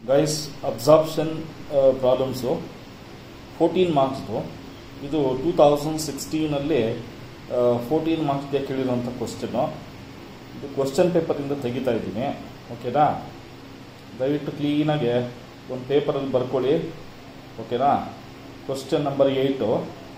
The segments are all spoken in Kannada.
ಗೈಸ್ ಅಬ್ಸಾರ್ಪ್ಷನ್ ಪ್ರಾಬ್ಲಮ್ಸು ಫೋರ್ಟೀನ್ ಮಾರ್ಕ್ಸ್ದು ಇದು ಟೂ ತೌಸಂಡ್ ಸಿಕ್ಸ್ಟೀನಲ್ಲಿ ಫೋರ್ಟೀನ್ ಮಾರ್ಕ್ಸ್ಗೆ ಕೇಳಿರೋಂಥ ಕ್ವಶನ್ನು ಇದು ಕ್ವಶನ್ ಪೇಪರಿಂದ ತೆಗಿತಾ ಇದ್ದೀನಿ ಓಕೆನಾ ದಯವಿಟ್ಟು ಕ್ಲೀನಾಗೆ ಒಂದು ಪೇಪರಲ್ಲಿ ಬರ್ಕೊಳ್ಳಿ ಓಕೆನಾ ಕ್ವಶನ್ ನಂಬರ್ ಏಯ್ಟು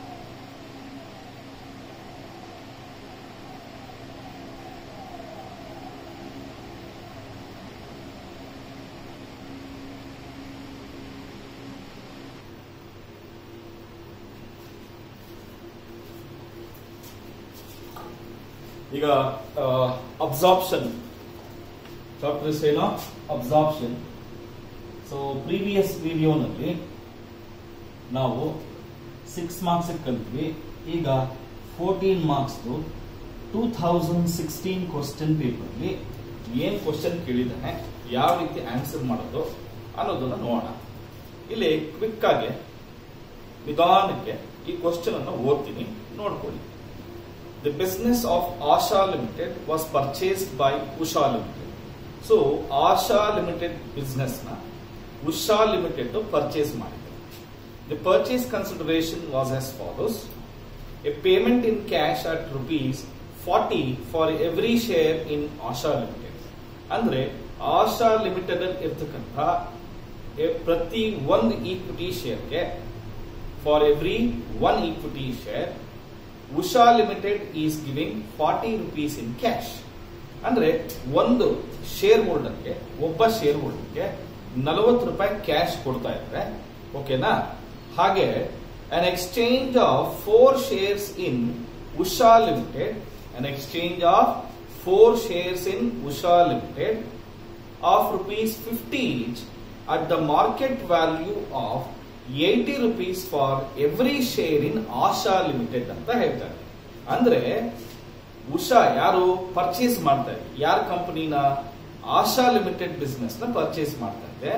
ಈಗ ಅಬ್ಸಾರ್ಪ್ಷನ್ ಚಾಪ್ಟರ್ಸ್ ಏನೋ ಅಬ್ಸಾರ್ಪ್ಷನ್ ಸೊ ಪ್ರೀವಿಯಸ್ ವಿಡಿಯೋನಲ್ಲಿ ನಾವು ಸಿಕ್ಸ್ ಮಾರ್ಕ್ಸ್ ಕಲಿತ್ವಿ ಈಗ ಫೋರ್ಟೀನ್ ಮಾರ್ಕ್ಸ್ದು ಟೂ ಥೌಸಂಡ್ ಸಿಕ್ಸ್ಟೀನ್ ಕ್ವಶನ್ ಪೇಪರ್ಲಿ ಏನ್ ಕ್ವಶನ್ ಕೇಳಿದ್ದಾನೆ ಯಾವ ರೀತಿ ಆನ್ಸರ್ ಮಾಡೋದು ಅನ್ನೋದನ್ನ ನೋಡೋಣ ಇಲ್ಲಿ ಕ್ವಿಕ್ ಆಗಿ ನಿಧಾನಕ್ಕೆ ಈ ಕ್ವಶನ್ ಅನ್ನು ಓದ್ತೀನಿ ನೋಡ್ಕೊಳ್ಳಿ The business of Asha Limited was purchased by Usha Limited. So, Asha Limited business na Usha Limited to purchase ಮಾಡಿದೆ. The purchase consideration was as follows. A payment in cash at rupees 40 for every share in Asha Limited. ಅಂದ್ರೆ ಆಶಾ ಲಿಮಿಟೆಡ್ ಅಲ್ಲಿ ಇರ್ತಕ್ಕಂಥ ಎ- ಪ್ರತಿ ಒಂದು ಈಕ್ವಿಟಿ ಶೇರ್ಗೆ for every one equity share Usha limited is giving forty rupees in cash ಅಂದ್ರೆ ಒಂದು ಶೇರ್ ಹೋಲ್ಡರ್ಗೆ ಒಬ್ಬ ಶೇರ್ ಹೋಲ್ಡರ್ಗೆ ನಲವತ್ತು ರೂಪಾಯಿ ಕ್ಯಾಶ್ ಕೊಡ್ತಾ ಇದ್ದಾರೆ ಓಕೆನಾ ಹಾಗೆ an exchange of four shares in Usha limited an exchange of four shares in Usha limited of rupees fifty each at the market value of eighty rupees for every share in Asha limited ಅಂತ ಹೇಳ್ತಾರೆ ಅಂದ್ರೆ ಉಷಾ ಯಾರು ಪರ್ಚೇಸ್ ಮಾಡ್ತಾ ಇದೆ ಯಾರ ಕಂಪನಿನ ಆಶಾ ಲಿಮಿಟೆಡ್ ಬಿಸ್ನೆಸ್ ನ ಪರ್ಚೇಸ್ ಮಾಡ್ತಾ ಇದೆ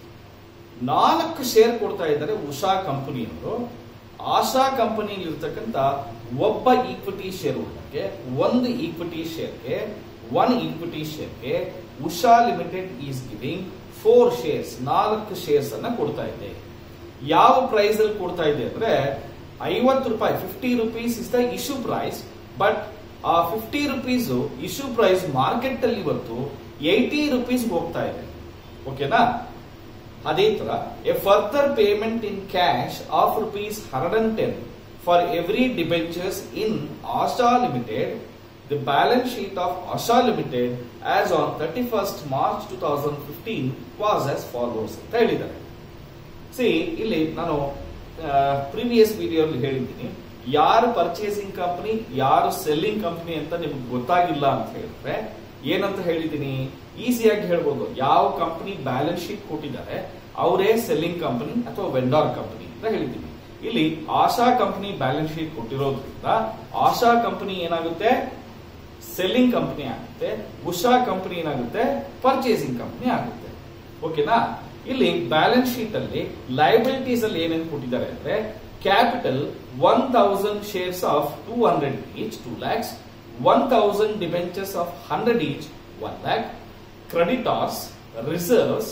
ನಾಲ್ಕು ಶೇರ್ ಕೊಡ್ತಾ ಇದ್ದಾರೆ ಉಷಾ ಕಂಪನಿಯವರು ಆಶಾ ಕಂಪನಿಯಲ್ಲಿ ಇರ್ತಕ್ಕಂಥ ಒಬ್ಬ ಈಕ್ವಿಟಿ ಶೇರ್ ಹೋಲ್ಡರ್ಗೆ ಒಂದು ಈಕ್ವಿಟಿ ಶೇರ್ಗೆ ಒನ್ ಈಕ್ವಿಟಿ ಶೇರ್ಗೆ Usha limited is giving four shares ನಾಲ್ಕು ಶೇರ್ಸ್ ಅನ್ನ ಕೊಡ್ತಾ ಇದೆ ಯಾವ ಪ್ರೈಸ್ ಅಲ್ಲಿ ಕೊಡ್ತಾ ಇದೆ ಅಂದ್ರೆ ಐವತ್ತು ರೂಪಾಯಿ fifty rupees is the issue price but ಆ fifty rupees issue price market ಅಲ್ಲಿ ಇವತ್ತು ಏಯ್ಟಿ ರುಪೀಸ್ ಹೋಗ್ತಾ ಇದೆ ಓಕೆನಾ ಅದೇ ತರ a further payment in cash of rupees hundred and ten for every debentures in Asha limited the balance sheet of Asha limited as on thirty first March two thousand fifteen was as follows ಅಂತ ಹೇಳಿದ್ದಾರೆ ಸಿ ಇಲ್ಲಿ ನಾನು ಪ್ರೀವಿಯಸ್ ವಿಡಿಯೋಲ್ಲಿ ಹೇಳಿದ್ದೀನಿ ಯಾರು ಪರ್ಚೇಸಿಂಗ್ ಕಂಪನಿ ಯಾರು ಸೆಲ್ಲಿಂಗ್ ಕಂಪನಿ ಅಂತ ನಿಮ್ಗೆ ಗೊತ್ತಾಗಿಲ್ಲ ಅಂತ ಹೇಳಿದ್ರೆ ಏನಂತ ಹೇಳಿದ್ದೀನಿ ಈಸಿಯಾಗಿ ಹೇಳ್ಬೋದು ಯಾವ ಕಂಪನಿ ಬ್ಯಾಲೆನ್ಸ್ ಶೀಟ್ ಕೊಟ್ಟಿದ್ದಾರೆ ಅವರೇ ಸೆಲ್ಲಿಂಗ್ ಕಂಪನಿ ಅಥವಾ ವೆಂಡಾರ್ ಕಂಪನಿ ಅಂತ ಹೇಳಿದ್ದೀನಿ ಇಲ್ಲಿ ಆಶಾ ಕಂಪನಿ ಬ್ಯಾಲೆನ್ಸ್ ಶೀಟ್ ಕೊಟ್ಟಿರೋದ್ರಿಂದ ಆಶಾ ಕಂಪನಿ ಏನಾಗುತ್ತೆ ಸೆಲ್ಲಿಂಗ್ ಕಂಪನಿ ಆಗುತ್ತೆ ಉಷಾ ಕಂಪನಿ ಏನಾಗುತ್ತೆ ಪರ್ಚೇಸಿಂಗ್ ಕಂಪನಿ ಆಗುತ್ತೆ ಓಕೆನಾ ಇಲ್ಲಿ ಬ್ಯಾಲೆನ್ಸ್ ಶೀಟ್ ಅಲ್ಲಿ ಲಯಬಿಲಿಟೀಸ್ ಅಲ್ಲಿ ಏನೇನು ಕೊಟ್ಟಿದ್ದಾರೆ ಅಂದ್ರೆ capital one thousand shares of two hundred each two lakhs one thousand debentures of hundred each one lakh creditors reserves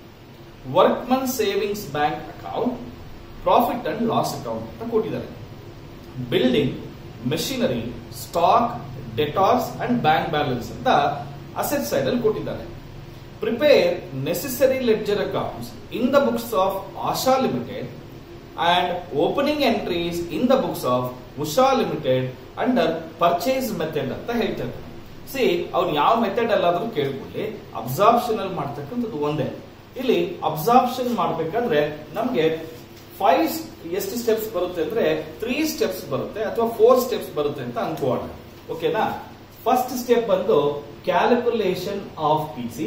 workman savings bank account profit and loss account ಅಂತ ಕೊಟ್ಟಿದ್ದಾರೆ building machinery stock debtors and bank balance ಅಂತ ಅಸೆಟ್ ಸೈಡ್ ಅಲ್ಲಿ ಕೊಟ್ಟಿದ್ದಾರೆ prepare necessary ledger accounts in the books of Asha limited and opening entries in the books of Usha limited under purchase method ಅಂತ ಹೇಳ್ತಾರೆ ಸಿ ಅವ್ರು ಯಾವ ಮೆಥಡ್ ಅಲ್ಲಾದ್ರೂ ಕೇಳ್ಕೊಳ್ಳಿ ಅಬ್ಸಾರ್ಪ್ಷನ್ ಅಲ್ಲಿ ಮಾಡ್ತಕ್ಕಂಥದ್ದು ಒಂದೇ ಇಲ್ಲಿ ಅಬ್ಸಾರ್ಪ್ಷನ್ ಮಾಡ್ಬೇಕಾದ್ರೆ ನಮ್ಗೆ ಫೈವ್ ಎಷ್ಟು ಸ್ಟೆಪ್ಸ್ ಬರುತ್ತೆ ಅಂದ್ರೆ ತ್ರೀ ಸ್ಟೆಪ್ಸ್ ಬರುತ್ತೆ ಅಥವಾ ಫೋರ್ ಸ್ಟೆಪ್ಸ್ ಬರುತ್ತೆ ಅಂತ ಅನ್ಕೋಣ ಓಕೆನಾ ಫಸ್ಟ್ ಸ್ಟೆಪ್ ಬಂದು calculation of P C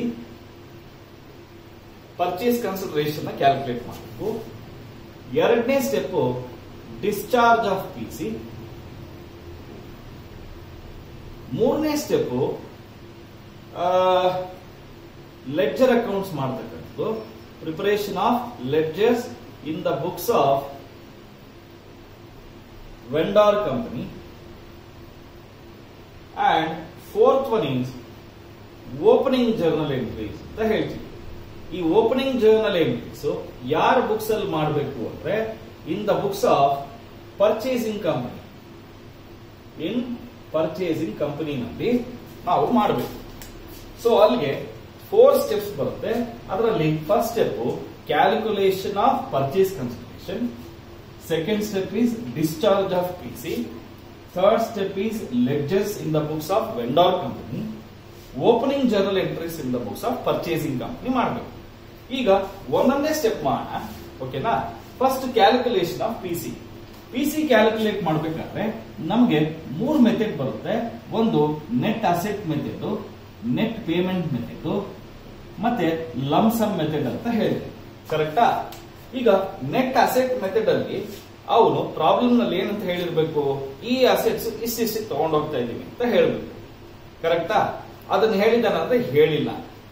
purchase consideration ನ ಕ್ಯಾಲ್ಕುಲೇಟ್ ಮಾಡಬೇಕು ಎರಡನೇ step discharge of P C ಮೂರನೇ ಸ್ಟೆಪ್ ಲೆಡ್ಜರ್ ಅಕೌಂಟ್ಸ್ ಮಾಡ್ತಕ್ಕಂಥದ್ದು preparation of ledgers in the books of vendor company and fourth one is opening journal entries ಅಂತ ಹೇಳ್ತೀವಿ ಈ ಓಪನಿಂಗ್ ಜರ್ನಲ್ ಎಂಟ್ರೀಸ್ ಯಾರ ಬುಕ್ಸ್ ಅಲ್ಲಿ ಮಾಡಬೇಕು ಅಂದ್ರೆ in the books of purchasing company in purchasing ಕಂಪನಿನಲ್ಲಿ ನಾವು ಮಾಡಬೇಕು ಸೊ ಅಲ್ಲಿಗೆ ಫೋರ್ ಸ್ಟೆಪ್ಸ್ ಬರುತ್ತೆ ಅದರಲ್ಲಿ first step calculation of purchase consideration second step is discharge of PC third step is ledgers in the books of vendor company opening journal entries in the books of purchasing company ಮಾಡಬೇಕು ಈಗ ಒಂದೊಂದೇ ಸ್ಟೆಪ್ ಮಾಡೋಣ ಓಕೆನಾ first calculation of P C P C calculate ಮಾಡಬೇಕಾದ್ರೆ ನಮಗೆ ಮೂರು ಮೆಥಡ್ ಬರುತ್ತೆ ಒಂದು net asset method net payment method ಮತ್ತೆ ಲಂಸಮ್ ಮೆಥಡ್ ಅಂತ ಹೇಳಿದೆ ಕರೆಕ್ಟಾ ಈಗ ನೆಟ್ ಅಸೆಟ್ ಮೆಥಡ್ ಅಲ್ಲಿ ಅವನು ಪ್ರಾಬ್ಲಮ್ ನಲ್ಲಿ ಏನಂತ ಹೇಳಿರ್ಬೇಕು ಈ ಅಸೆಟ್ಸ್ ಇಷ್ಟಿಷ್ಟು ತಗೊಂಡು ಹೋಗ್ತಾ ಇದೀವಿ ಅಂತ ಹೇಳ್ಬೇಕು ಕರೆಕ್ಟಾ ಅದನ್ನ ಹೇಳಿದಾನಂದ್ರೆ ಹೇಳಿಲ್ಲ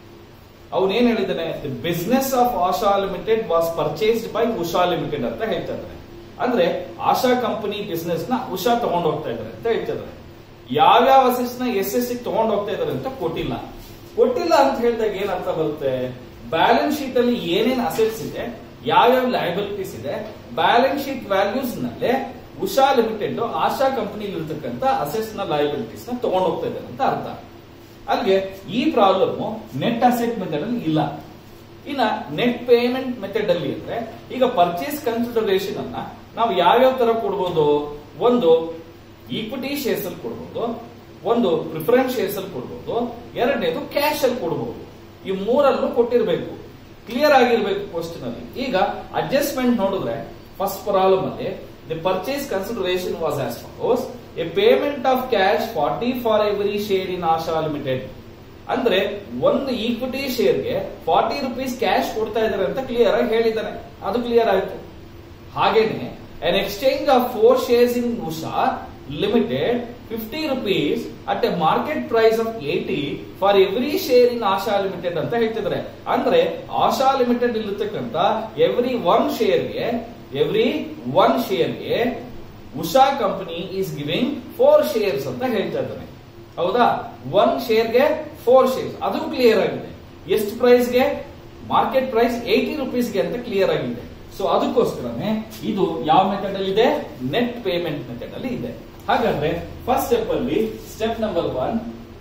ಅವನೇನ್ ಹೇಳಿದಾನೆ the business of Asha limited was purchased by Usha limited ಅಂತ ಹೇಳ್ತಾ ಇದ್ದಾರೆ ಅಂದ್ರೆ ಆಶಾ ಕಂಪನಿ ಬಿಸ್ನೆಸ್ ನ ಉಷಾ ತಗೊಂಡು ಹೋಗ್ತಾ ಇದ್ದಾರೆ ಅಂತ ಹೇಳ್ತಾ ಇದ್ದಾರೆ ಯಾವ್ಯಾವ ಅಸೆಟ್ಸ್ ನ ಎಸ್ ಎಸ್ ತಗೊಂಡು ಹೋಗ್ತಾ ಇದ್ದಾರೆ ಅಂತ ಕೊಟ್ಟಿಲ್ಲ ಕೊಟ್ಟಿಲ್ಲ ಅಂತ ಹೇಳಿದಾಗ ಏನ್ ಅರ್ಥ ಬರುತ್ತೆ ಬ್ಯಾಲೆನ್ಸ್ ಶೀಟ್ ಅಲ್ಲಿ ಏನೇನ್ ಅಸೆಟ್ಸ್ ಇದೆ ಯಾವ್ಯಾವ ಲಯಬಿಲಿಟೀಸ್ ಇದೆ ಬ್ಯಾಲೆನ್ಸ್ ಶೀಟ್ ವ್ಯಾಲ್ಯೂಸ್ ನಲ್ಲೇ ಉಷಾ ಲಿಮಿಟೆಡ್ ಆಶಾ ಕಂಪನಿ ಇರತಕ್ಕಂತ ಅಸೆಟ್ಸ್ ನ ಲಯಬಿಲಿಟೀಸ್ ನ ತಗೊಂಡು ಹೋಗ್ತಾ ಇದ್ದಾರೆ ಅಂತ ಅರ್ಥ ಅಲ್ಲಿಗೆ ಈ ಪ್ರಾಬ್ಲಮ್ ನೆಟ್ ಅಸೆಟ್ ಮೆಥಡ್ ಅಲ್ಲಿ ಇಲ್ಲ ಇನ್ನ ನೆಟ್ ಪೇಮೆಂಟ್ ಮೆಥಡ್ ಅಲ್ಲಿ ಅಂದ್ರೆ ಈಗ ಪರ್ಚೇಸ್ ಕನ್ಸಿಡರೇಷನ್ ಅನ್ನ ನಾವು ಯಾವ್ಯಾವ ತರ ಕೊಡ್ಬೋದು ಒಂದು ಈಕ್ವಿಟಿ ಶೇರ್ಸ್ ಅಲ್ಲಿ ಕೊಡ್ಬೋದು ಒಂದು ಪ್ರಿಫರೆನ್ಸ್ ಶೇರ್ಸ್ ಅಲ್ಲಿ ಕೊಡ್ಬೋದು ಎರಡನೇದು ಕ್ಯಾಶ್ ಅಲ್ಲಿ ಕೊಡ್ಬೋದು ಈ ಮೂರಲ್ಲೂ ಕೊಟ್ಟಿರ್ಬೇಕು ಕ್ಲಿಯರ್ ಆಗಿರ್ಬೇಕು ಕ್ವಶನ್ ಅಲ್ಲಿ ಈಗ ಅಡ್ಜಸ್ಟ್ಮೆಂಟ್ ನೋಡಿದ್ರೆ ಫಸ್ಟ್ ಪ್ರಾಬ್ಲಮ್ ಅಲ್ಲಿ the purchase consideration was as follows a payment of cash forty for every share in Asha limited ಅಂದ್ರೆ ಒಂದು ಈಕ್ವಿಟಿ ಶೇರ್ಗೆ ಫಾರ್ಟಿ ರುಪೀಸ್ ಕ್ಯಾಶ್ ಕೊಡ್ತಾ ಇದ್ದಾರೆ ಅಂತ ಕ್ಲಿಯರ್ ಆಗಿ ಹೇಳಿದ್ದಾನೆ ಅದು ಕ್ಲಿಯರ್ ಆಯ್ತು ಹಾಗೇನೆ an exchange of four shares in Usha Limited 50 rupees at a market price of 80 for every share in Asha Limited ಅಂತ ಹೇಳ್ತಿದ್ದಾರೆ ಅಂದ್ರೆ ಆಶಾ ಲಿಮಿಟೆಡ್ ಇಲ್ಲಿರ್ತಕ್ಕಂತ ಎವ್ರಿ ಒನ್ ಶೇರ್ಗೆ ಎವ್ರಿ ಒನ್ ಶೇರ್ಗೆ Usha company is giving four shares ಅಂತ ಹೇಳ್ತಾ ಇದ್ದಾನೆ ಹೌದಾ ಒನ್ ಶೇರ್ಗೆ ಫೋರ್ ಶೇರ್ಸ್ ಅದು ಕ್ಲಿಯರ್ ಆಗಿದೆ ಎಷ್ಟು ಪ್ರೈಸ್ಗೆ ಮಾರ್ಕೆಟ್ ಪ್ರೈಸ್ ಏಯ್ಟಿ ರುಪೀಸ್ಗೆ ಅಂತ ಕ್ಲಿಯರ್ ಆಗಿದೆ ಸೊ ಅದಕ್ಕೋಸ್ಕರನೇ ಇದು ಯಾವ ಮೆಥಡ್ ಅಲ್ಲಿ ಇದೆ ನೆಟ್ ಪೇಮೆಂಟ್ ಮೆಥಡ್ ಅಲ್ಲಿ ಇದೆ ಹಾಗಾದ್ರೆ ಫಸ್ಟ್ ಸ್ಟೆಪ್ ಅಲ್ಲಿ step number one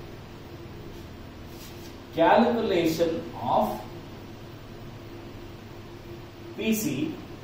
calculation of P C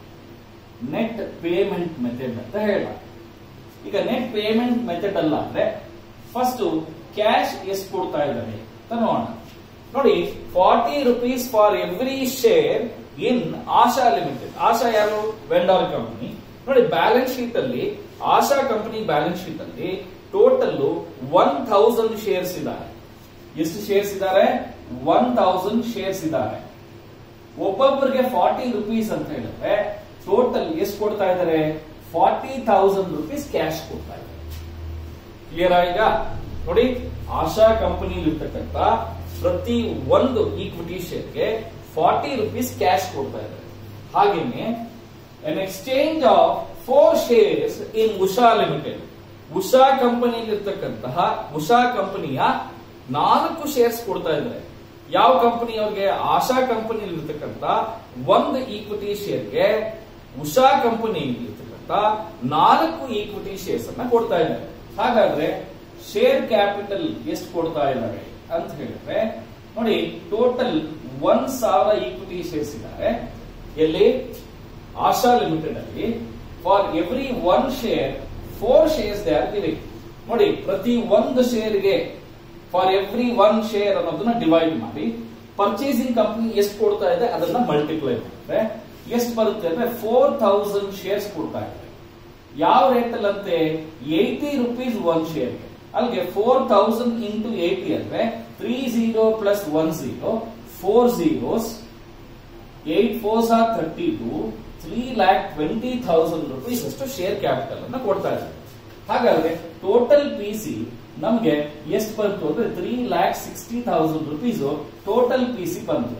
net payment method ಅಂತ ಹೇಳ ಈಗ ನೆಟ್ ಪೇಮೆಂಟ್ ಮೆಥಡ್ ಅಲ್ಲ ಅಂದ್ರೆ ಫಸ್ಟ್ ಕ್ಯಾಶ್ ಎಷ್ಟು ಕೊಡ್ತಾ ಇದ್ದಾರೆ ಅಂತ ನೋಡೋಣ ನೋಡಿ forty rupees for every share in Asha limited Asha ಯಾರು ವೆಂಡಾರ್ ಕಂಪನಿ ನೋಡಿ ಬ್ಯಾಲೆನ್ಸ್ ಶೀಟ್ ಅಲ್ಲಿ ಆಶಾ ಕಂಪನಿ ಬ್ಯಾಲೆನ್ಸ್ ಶೀಟ್ ಅಲ್ಲಿ ಟೋಟಲ್ ಒನ್ ಥೌಸಂಡ್ ಶೇರ್ಸ್ ಇದ್ದಾರೆ ಎಷ್ಟು ಶೇರ್ಸ್ ಇದ್ದಾರೆ ಒನ್ ಥೌಸಂಡ್ ಶೇರ್ಸ್ ಇದ್ದಾರೆ ಒಬ್ಬೊಬ್ಬರಿಗೆ ಫಾರ್ಟಿ ರುಪೀಸ್ ಅಂತ ಹೇಳಿದ್ರೆ ಟೋಟಲ್ ಎಷ್ಟು ಕೊಡ್ತಾ ಇದ್ದಾರೆ ಫಾರ್ಟಿ ಥೌಸಂಡ್ ರುಪೀಸ್ ಕ್ಯಾಶ್ ಕೊಡ್ತಾ ಇದ್ದಾರೆ ಕ್ಲಿಯರ್ ಈಗ ನೋಡಿ ಆಶಾ ಕಂಪನಿ ಇರ್ತಕ್ಕಂತ ಪ್ರತಿ ಒಂದು ಈಕ್ವಿಟಿ ಶೇರ್ಗೆ ಫಾರ್ಟಿ ರುಪೀಸ್ ಕ್ಯಾಶ್ ಕೊಡ್ತಾ ಇದ್ದಾರೆ ಹಾಗೇನೆ an exchange of four shares in Usha limited Usha company ಇರ್ತಕ್ಕಂತಹ ಉಷಾ ಕಂಪನಿಯ ನಾಲ್ಕು ಶೇರ್ಸ್ ಕೊಡ್ತಾ ಇದ್ದಾರೆ ಯಾವ ಕಂಪನಿ ಅವ್ರಿಗೆ ಆಶಾ ಕಂಪನಿ ಇರ್ತಕ್ಕಂತ ಒಂದು ಈಕ್ವಿಟಿ ಶೇರ್ಗೆ ಉಷಾ ಕಂಪನಿ ಇರ್ತಕ್ಕಂತ ನಾಲ್ಕು ಈಕ್ವಿಟಿ ಶೇರ್ಸ್ ಅನ್ನ ಕೊಡ್ತಾ ಇದ್ದಾರೆ ಹಾಗಾದ್ರೆ ಶೇರ್ ಕ್ಯಾಪಿಟಲ್ ಎಷ್ಟು ಕೊಡ್ತಾ ಇದ್ದಾರೆ ಅಂತ ಹೇಳಿದ್ರೆ ನೋಡಿ ಟೋಟಲ್ ಒಂದ್ ಸಾವಿರ ಈಕ್ವಿಟಿ ಶೇರ್ಸ್ ಇದ್ದಾರೆ ಎಲ್ಲಿ ಆಶಾ ಲಿಮಿಟೆಡ್ ಅಲ್ಲಿ for every one share four shares they are giving ನೋಡಿ ಪ್ರತಿ ಒಂದು ಶೇರ್ಗೆ ಫಾರ್ ಎವ್ರಿ ಒನ್ ಶೇರ್ ಅನ್ನೋದನ್ನ ಡಿವೈಡ್ ಮಾಡಿ ಪರ್ಚೇಸಿಂಗ್ ಕಂಪನಿ ಎಷ್ಟು ಕೊಡ್ತಾ ಇದೆ ಅದನ್ನ ಮಲ್ಟಿಪ್ಲೈ ಮಾಡಿದ್ರೆ ಎಷ್ಟು ಬರುತ್ತೆ ಅಂದ್ರೆ ಫೋರ್ ಥೌಸಂಡ್ ಶೇರ್ಸ್ ಕೊಡ್ತಾ ಇದೆ ಯಾವ ರೇಟ್ ಅಲ್ಲಿ ಅಂತೆ ಏಯ್ಟಿ ರುಪೀಸ್ ಒನ್ ಶೇರ್ಗೆ ಅಲ್ಲಿಗೆ ಫೋರ್ ಥೌಸಂಡ್ ಇಂಟು ಏಯ್ಟಿ ಅಂದ್ರೆ three zero plus one zero four zeros eight fours are thirty two three lakh twenty thousand rupees ಅಷ್ಟು ಶೇರ್ ಕ್ಯಾಪಿಟಲ್ ಅನ್ನ ಕೊಡ್ತಾ ಇದ್ದಾರೆ ಹಾಗಾದ್ರೆ ಟೋಟಲ್ ಪಿ ಸಿ ನಮ್ಗೆ ಎಷ್ಟು ಬಂತು ಅಂದ್ರೆ three lakh sixty thousand rupees total P C ಬಂತು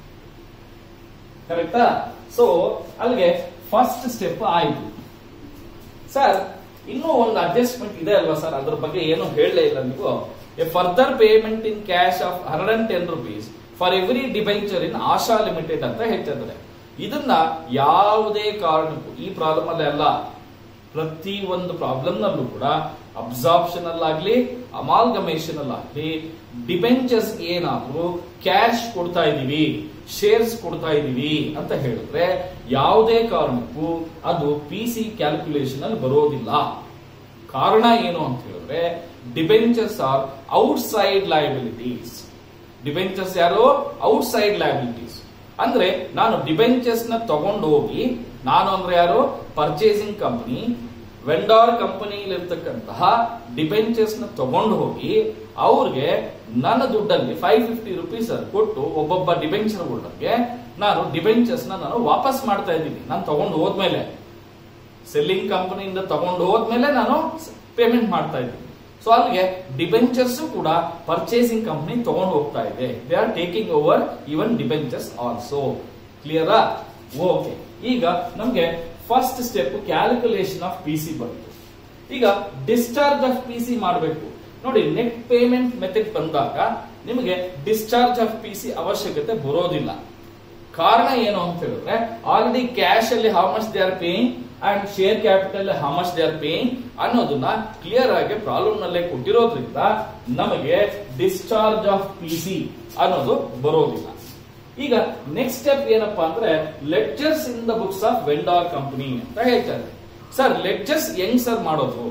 ಕರೆಕ್ಟಾ ಸೊ ಅಲ್ಲಿಗೆ ಫಸ್ಟ್ ಸ್ಟೆಪ್ ಆಯ್ತು ಸರ್ ಇನ್ನೂ ಒಂದು ಅಡ್ಜಸ್ಟ್ಮೆಂಟ್ ಇದೆ ಅಲ್ವಾ ಸರ್ ಅದ್ರ ಬಗ್ಗೆ ಏನು ಹೇಳಲೇ ಇಲ್ಲ ನೀವು a further payment in cash of hundred and ten rupees for every debenture in Asha limited ಅಂತ ಹೇಳ್ತಾ ಇದ್ದಾರೆ ಇದನ್ನ ಯಾವುದೇ ಕಾರಣಕ್ಕೂ ಈ ಪ್ರಾಬ್ಲಮ್ ಅಲ್ಲೇ ಅಲ್ಲ ಪ್ರತಿ ಒಂದು ಪ್ರಾಬ್ಲಮ್ ನಲ್ಲೂ ಕೂಡ ಅಬ್ಸಾರ್ಪ್ಷನ್ ಅಲ್ಲಾಗ್ಲಿ ಅಮಾಲ್ಗಮೇಷನ್ ಅಲ್ಲಾಗ್ಲಿ ಡಿಬೆಂಚರ್ಸ್ ಏನಾದ್ರೂ ಕ್ಯಾಶ್ ಕೊಡ್ತಾ ಇದೀವಿ ಶೇರ್ಸ್ ಕೊಡ್ತಾ ಇದೀವಿ ಅಂತ ಹೇಳಿದ್ರೆ ಯಾವುದೇ ಕಾರಣಕ್ಕೂ ಅದು ಪಿ ಸಿ ಕ್ಯಾಲ್ಕುಲೇಷನ್ ಅಲ್ಲಿ ಬರೋದಿಲ್ಲ ಕಾರಣ ಏನು ಅಂತ ಹೇಳಿದ್ರೆ debentures are outside liabilities debentures ಯಾರು ಔಟ್ಸೈಡ್ ಲಯಬಿಲಿಟೀಸ್ ಅಂದ್ರೆ ನಾನು ಡಿಬೆಂಚರ್ಸ್ ನ ತಗೊಂಡು ಹೋಗಿ ನಾನು ಅಂದ್ರೆ ಯಾರು ಪರ್ಚೇಸಿಂಗ್ ಕಂಪನಿ ವೆಂಡಾರ್ ಕಂಪನಿಲಿರ್ತಕ್ಕಂತಹ ಡಿಬೆಂಚರ್ಸ್ ನ ತಗೊಂಡು ಹೋಗಿ ಅವ್ರಿಗೆ ನನ್ನ ದುಡ್ಡಲ್ಲಿ ಫೈವ್ ಫಿಫ್ಟಿ ರುಪೀಸ್ ಕೊಟ್ಟು ಒಬ್ಬೊಬ್ಬ ಡಿಬೆಂಚರ್ ಹೋಲ್ಡರ್ಗೆ ನಾನು ಡಿಬೆಂಚರ್ಸ್ ನ ನಾನು ವಾಪಸ್ ಮಾಡ್ತಾ ಇದ್ದೀನಿ ನಾನು ತಗೊಂಡು ಹೋದ್ಮೇಲೆ ಸೆಲ್ಲಿಂಗ್ ಕಂಪನಿಯಿಂದ ತಗೊಂಡು ಹೋದ್ಮೇಲೆ ನಾನು ಪೇಮೆಂಟ್ ಮಾಡ್ತಾ ಇದ್ದೀನಿ ಸೊ ಅಲ್ಲಿಗೆ ಡಿಬೆಂಚರ್ಸ್ ಕೂಡ ಪರ್ಚೇಸಿಂಗ್ ಕಂಪನಿ ತಗೊಂಡು ಹೋಗ್ತಾ ಇದೆ they are taking over even debentures also ಕ್ಲಿಯರಾ ಓಕೆ ಈಗ ನಮ್ಗೆ first step calculation of P C ಬಂತು ಈಗ ಡಿಸ್ಚಾರ್ಜ್ ಆಫ್ ಪಿ ಸಿ ಮಾಡಬೇಕು ನೋಡಿ ನೆಟ್ ಪೇಮೆಂಟ್ ಮೆಥಡ್ ಬಂದಾಗ ನಿಮಗೆ ಡಿಸ್ಚಾರ್ಜ್ ಆಫ್ ಪಿ ಸಿ ಅವಶ್ಯಕತೆ ಬರೋದಿಲ್ಲ ಕಾರಣ ಏನು ಅಂತ ಹೇಳಿದ್ರೆ ಆಲ್ರೆಡಿ ಕ್ಯಾಶ್ ಅಲ್ಲಿ how much they are paying and share capital how much they are paying ಅನ್ನೋದನ್ನ ಕ್ಲಿಯರ್ ಆಗಿ ಪ್ರಾಬ್ಲಮ್ ನಲ್ಲೇ ಕೊಟ್ಟಿರೋದ್ರಿಂದ ನಮಗೆ ಡಿಸ್ಚಾರ್ಜ್ ಆಫ್ ಪಿ ಸಿ ಅನ್ನೋದು ಬರೋದಿಲ್ಲ ಈಗ ನೆಕ್ಸ್ಟ್ ಸ್ಟೆಪ್ ಏನಪ್ಪಾ ಅಂದ್ರೆ ledgers in the books of vendor company ಅಂತ ಹೇಳ್ತಾರೆ ಸರ್ ಲೆಕ್ಚರ್ಸ್ ಹೆಂಗ್ ಸರ್ ಮಾಡೋದು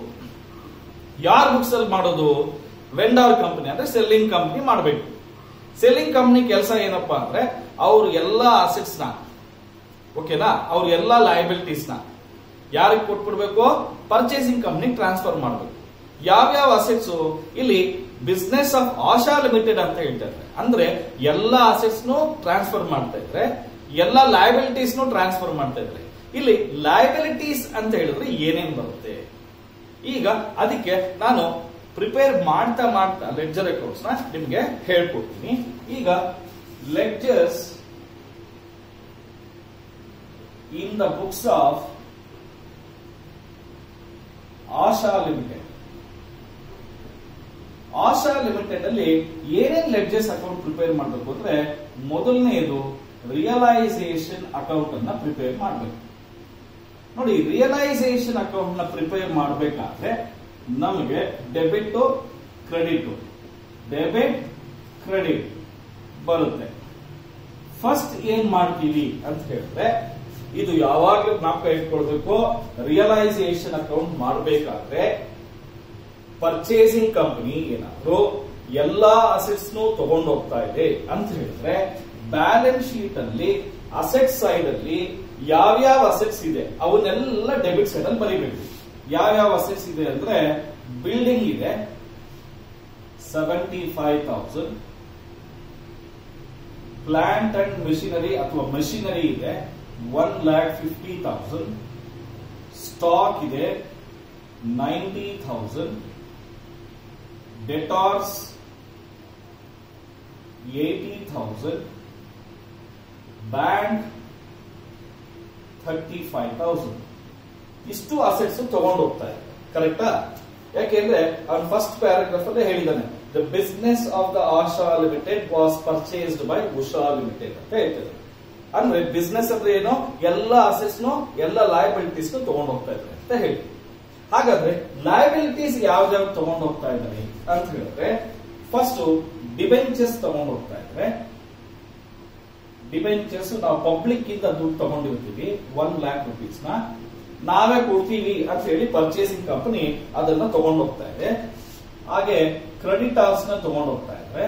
ಯಾರ ಬುಕ್ಸ್ ಅಲ್ಲಿ ಮಾಡೋದು ವೆಂಡಾರ್ ಕಂಪನಿ ಅಂದ್ರೆ ಸೆಲ್ಲಿಂಗ್ ಕಂಪನಿ ಮಾಡಬೇಕು ಸೆಲ್ಲಿಂಗ್ ಕಂಪನಿ ಕೆಲಸ ಏನಪ್ಪಾ ಅಂದ್ರೆ ಅವ್ರ ಎಲ್ಲಾ ಅಸೆಟ್ಸ್ ನ ಓಕೆನಾ ಅವ್ರ ಎಲ್ಲಾ ಲಯಬಿಲಿಟೀಸ್ ನ ಯಾರಿಗೆ ಕೊಟ್ಬಿಡ್ಬೇಕು ಪರ್ಚೇಸಿಂಗ್ ಕಂಪನಿ ಟ್ರಾನ್ಸ್ಫರ್ ಮಾಡಬೇಕು ಯಾವ್ಯಾವ ಅಸೆಟ್ಸ್ ಇಲ್ಲಿ ಬಿಸ್ನೆಸ್ ಆಫ್ ಆಶಾ ಲಿಮಿಟೆಡ್ ಅಂತ ಹೇಳ್ತಾರೆ ಅಂದ್ರೆ ಎಲ್ಲಾ ಅಸೆಟ್ಸ್ ಟ್ರಾನ್ಸ್ಫರ್ ಮಾಡ್ತಾ ಇದ್ರೆ ಎಲ್ಲಾ ಲಯಬಿಲಿಟೀಸ್ ಟ್ರಾನ್ಸ್ಫರ್ ಮಾಡ್ತಾ ಇದ್ರೆ ಇಲ್ಲಿ ಲಯಬಿಲಿಟೀಸ್ ಅಂತ ಹೇಳಿದ್ರೆ ಏನೇನ್ ಬರುತ್ತೆ ಈಗ ಅದಕ್ಕೆ ನಾನು ಪ್ರಿಪೇರ್ ಮಾಡ್ತಾ ಮಾಡ್ತಾ ಲೆಡ್ಜರ್ ಅಕೌಂಟ್ಸ್ ನ ನಿಮ್ಗೆ ಹೇಳ್ಕೊಡ್ತೀನಿ ಈಗ ledgers in the books of Asha limited Asha limited ಅಲ್ಲಿ ಏನೇನ್ ಲೆಡ್ಜರ್ಸ್ ಅಕೌಂಟ್ ಪ್ರಿಪೇರ್ ಮಾಡಬೇಕು ಅಂದ್ರೆ ಮೊದಲನೆಯದು ರಿಯಲೈಸೇಷನ್ ಅಕೌಂಟ್ ಅನ್ನ ಪ್ರಿಪೇರ್ ಮಾಡಬೇಕು ನೋಡಿ ರಿಯಲೈಸೇಷನ್ ಅಕೌಂಟ್ ನ ಪ್ರಿಪೇರ್ ಮಾಡಬೇಕಾದ್ರೆ ನಮಗೆ ಡೆಬಿಟ್ ಕ್ರೆಡಿಟ್ ಡೆಬಿಟ್ ಕ್ರೆಡಿಟ್ ಬರುತ್ತೆ ಫಸ್ಟ್ ಏನ್ ಮಾಡ್ತೀವಿ ಅಂತ ಹೇಳಿದ್ರೆ ಇದು ಯಾವಾಗಲೂ ಜ್ಞಾಪಕ ಇಟ್ಕೊಳ್ಬೇಕು ರಿಯಲೈಸೇಷನ್ ಅಕೌಂಟ್ ಮಾಡಬೇಕಾದ್ರೆ ಪರ್ಚೇಸಿಂಗ್ ಕಂಪನಿ ಏನಾದ್ರು ಎಲ್ಲಾ ಅಸೆಟ್ಸ್ ತಗೊಂಡು ಹೋಗ್ತಾ ಇದೆ ಅಂತ ಹೇಳಿದ್ರೆ ಬ್ಯಾಲೆನ್ಸ್ ಶೀಟ್ ಅಲ್ಲಿ ಅಸೆಟ್ ಸೈಡ್ ಅಲ್ಲಿ ಯಾವ್ಯಾವ ಅಸೆಟ್ಸ್ ಇದೆ ಅವನ್ನೆಲ್ಲ ಡೆಬಿಟ್ ಸೈಡ್ ಅಲ್ಲಿ ಬರೀಬೇಕು ಯಾವ್ಯಾವ ಅಸೆಟ್ಸ್ ಇದೆ ಅಂದ್ರೆ ಬಿಲ್ಡಿಂಗ್ ಇದೆ seventy five thousand plant and machinery ಅಥವಾ ಮೆಷಿನರಿ ಇದೆ one lakh fifty thousand stock ಇದೆ ninety thousand debtors eighty thousand bank thirty five thousand ಇಷ್ಟು ಅಸೆಟ್ಸ್ ತಗೊಂಡು ಹೋಗ್ತಾ ಇದೆ ಕರೆಕ್ಟಾ ಯಾಕೆಂದ್ರೆ ಅವ್ನು ಫಸ್ಟ್ ಪ್ಯಾರಾಗ್ರಾಫ್ ಅಲ್ಲೇ ಹೇಳಿದಾನೆ the business of the Asha limited was purchased by Usha limited ಅಂತ ಹೇಳ್ತಾರೆ ಅಂದ್ರೆ ಬಿಸ್ನೆಸ್ ಅಂದ್ರೆ ಏನು ಎಲ್ಲ ಅಸೆಟ್ಸ್ ಎಲ್ಲ ಲಯಬಿಲಿಟೀಸ್ ತಗೊಂಡು ಹೋಗ್ತಾ ಇದ್ದಾರೆ ಅಂತ ಹೇಳಿ ಹಾಗಾದ್ರೆ ಲಯಬಿಲಿಟೀಸ್ ಯಾವ್ದಾವ್ ತಗೊಂಡು ಹೋಗ್ತಾ ಇದ್ದಾರೆ ಅಂತ ಹೇಳಿದ್ರೆ ಫಸ್ಟ್ ಡಿಬೆಂಚರ್ಸ್ ತಗೊಂಡು ಹೋಗ್ತಾ ಇದ್ದಾರೆ ಡಿಬೆಂಚರ್ಸ್ ನಾವು ಪಬ್ಲಿಕ್ ಇಂದ ದುಡ್ಡು ತಗೊಂಡಿರ್ತೀವಿ ಒನ್ ಲ್ಯಾಕ್ ರುಪೀಸ್ ನ ನಾವೇ ಕೊಡ್ತೀವಿ ಅಂತ ಹೇಳಿ ಪರ್ಚೇಸಿಂಗ್ ಕಂಪನಿ ಅದನ್ನ ತಗೊಂಡು ಹೋಗ್ತಾ ಇದೆ ಹಾಗೆ ಕ್ರೆಡಿಟಾರ್ಸ್ ನ ತಗೊಂಡು ಹೋಗ್ತಾ ಇದ್ರೆ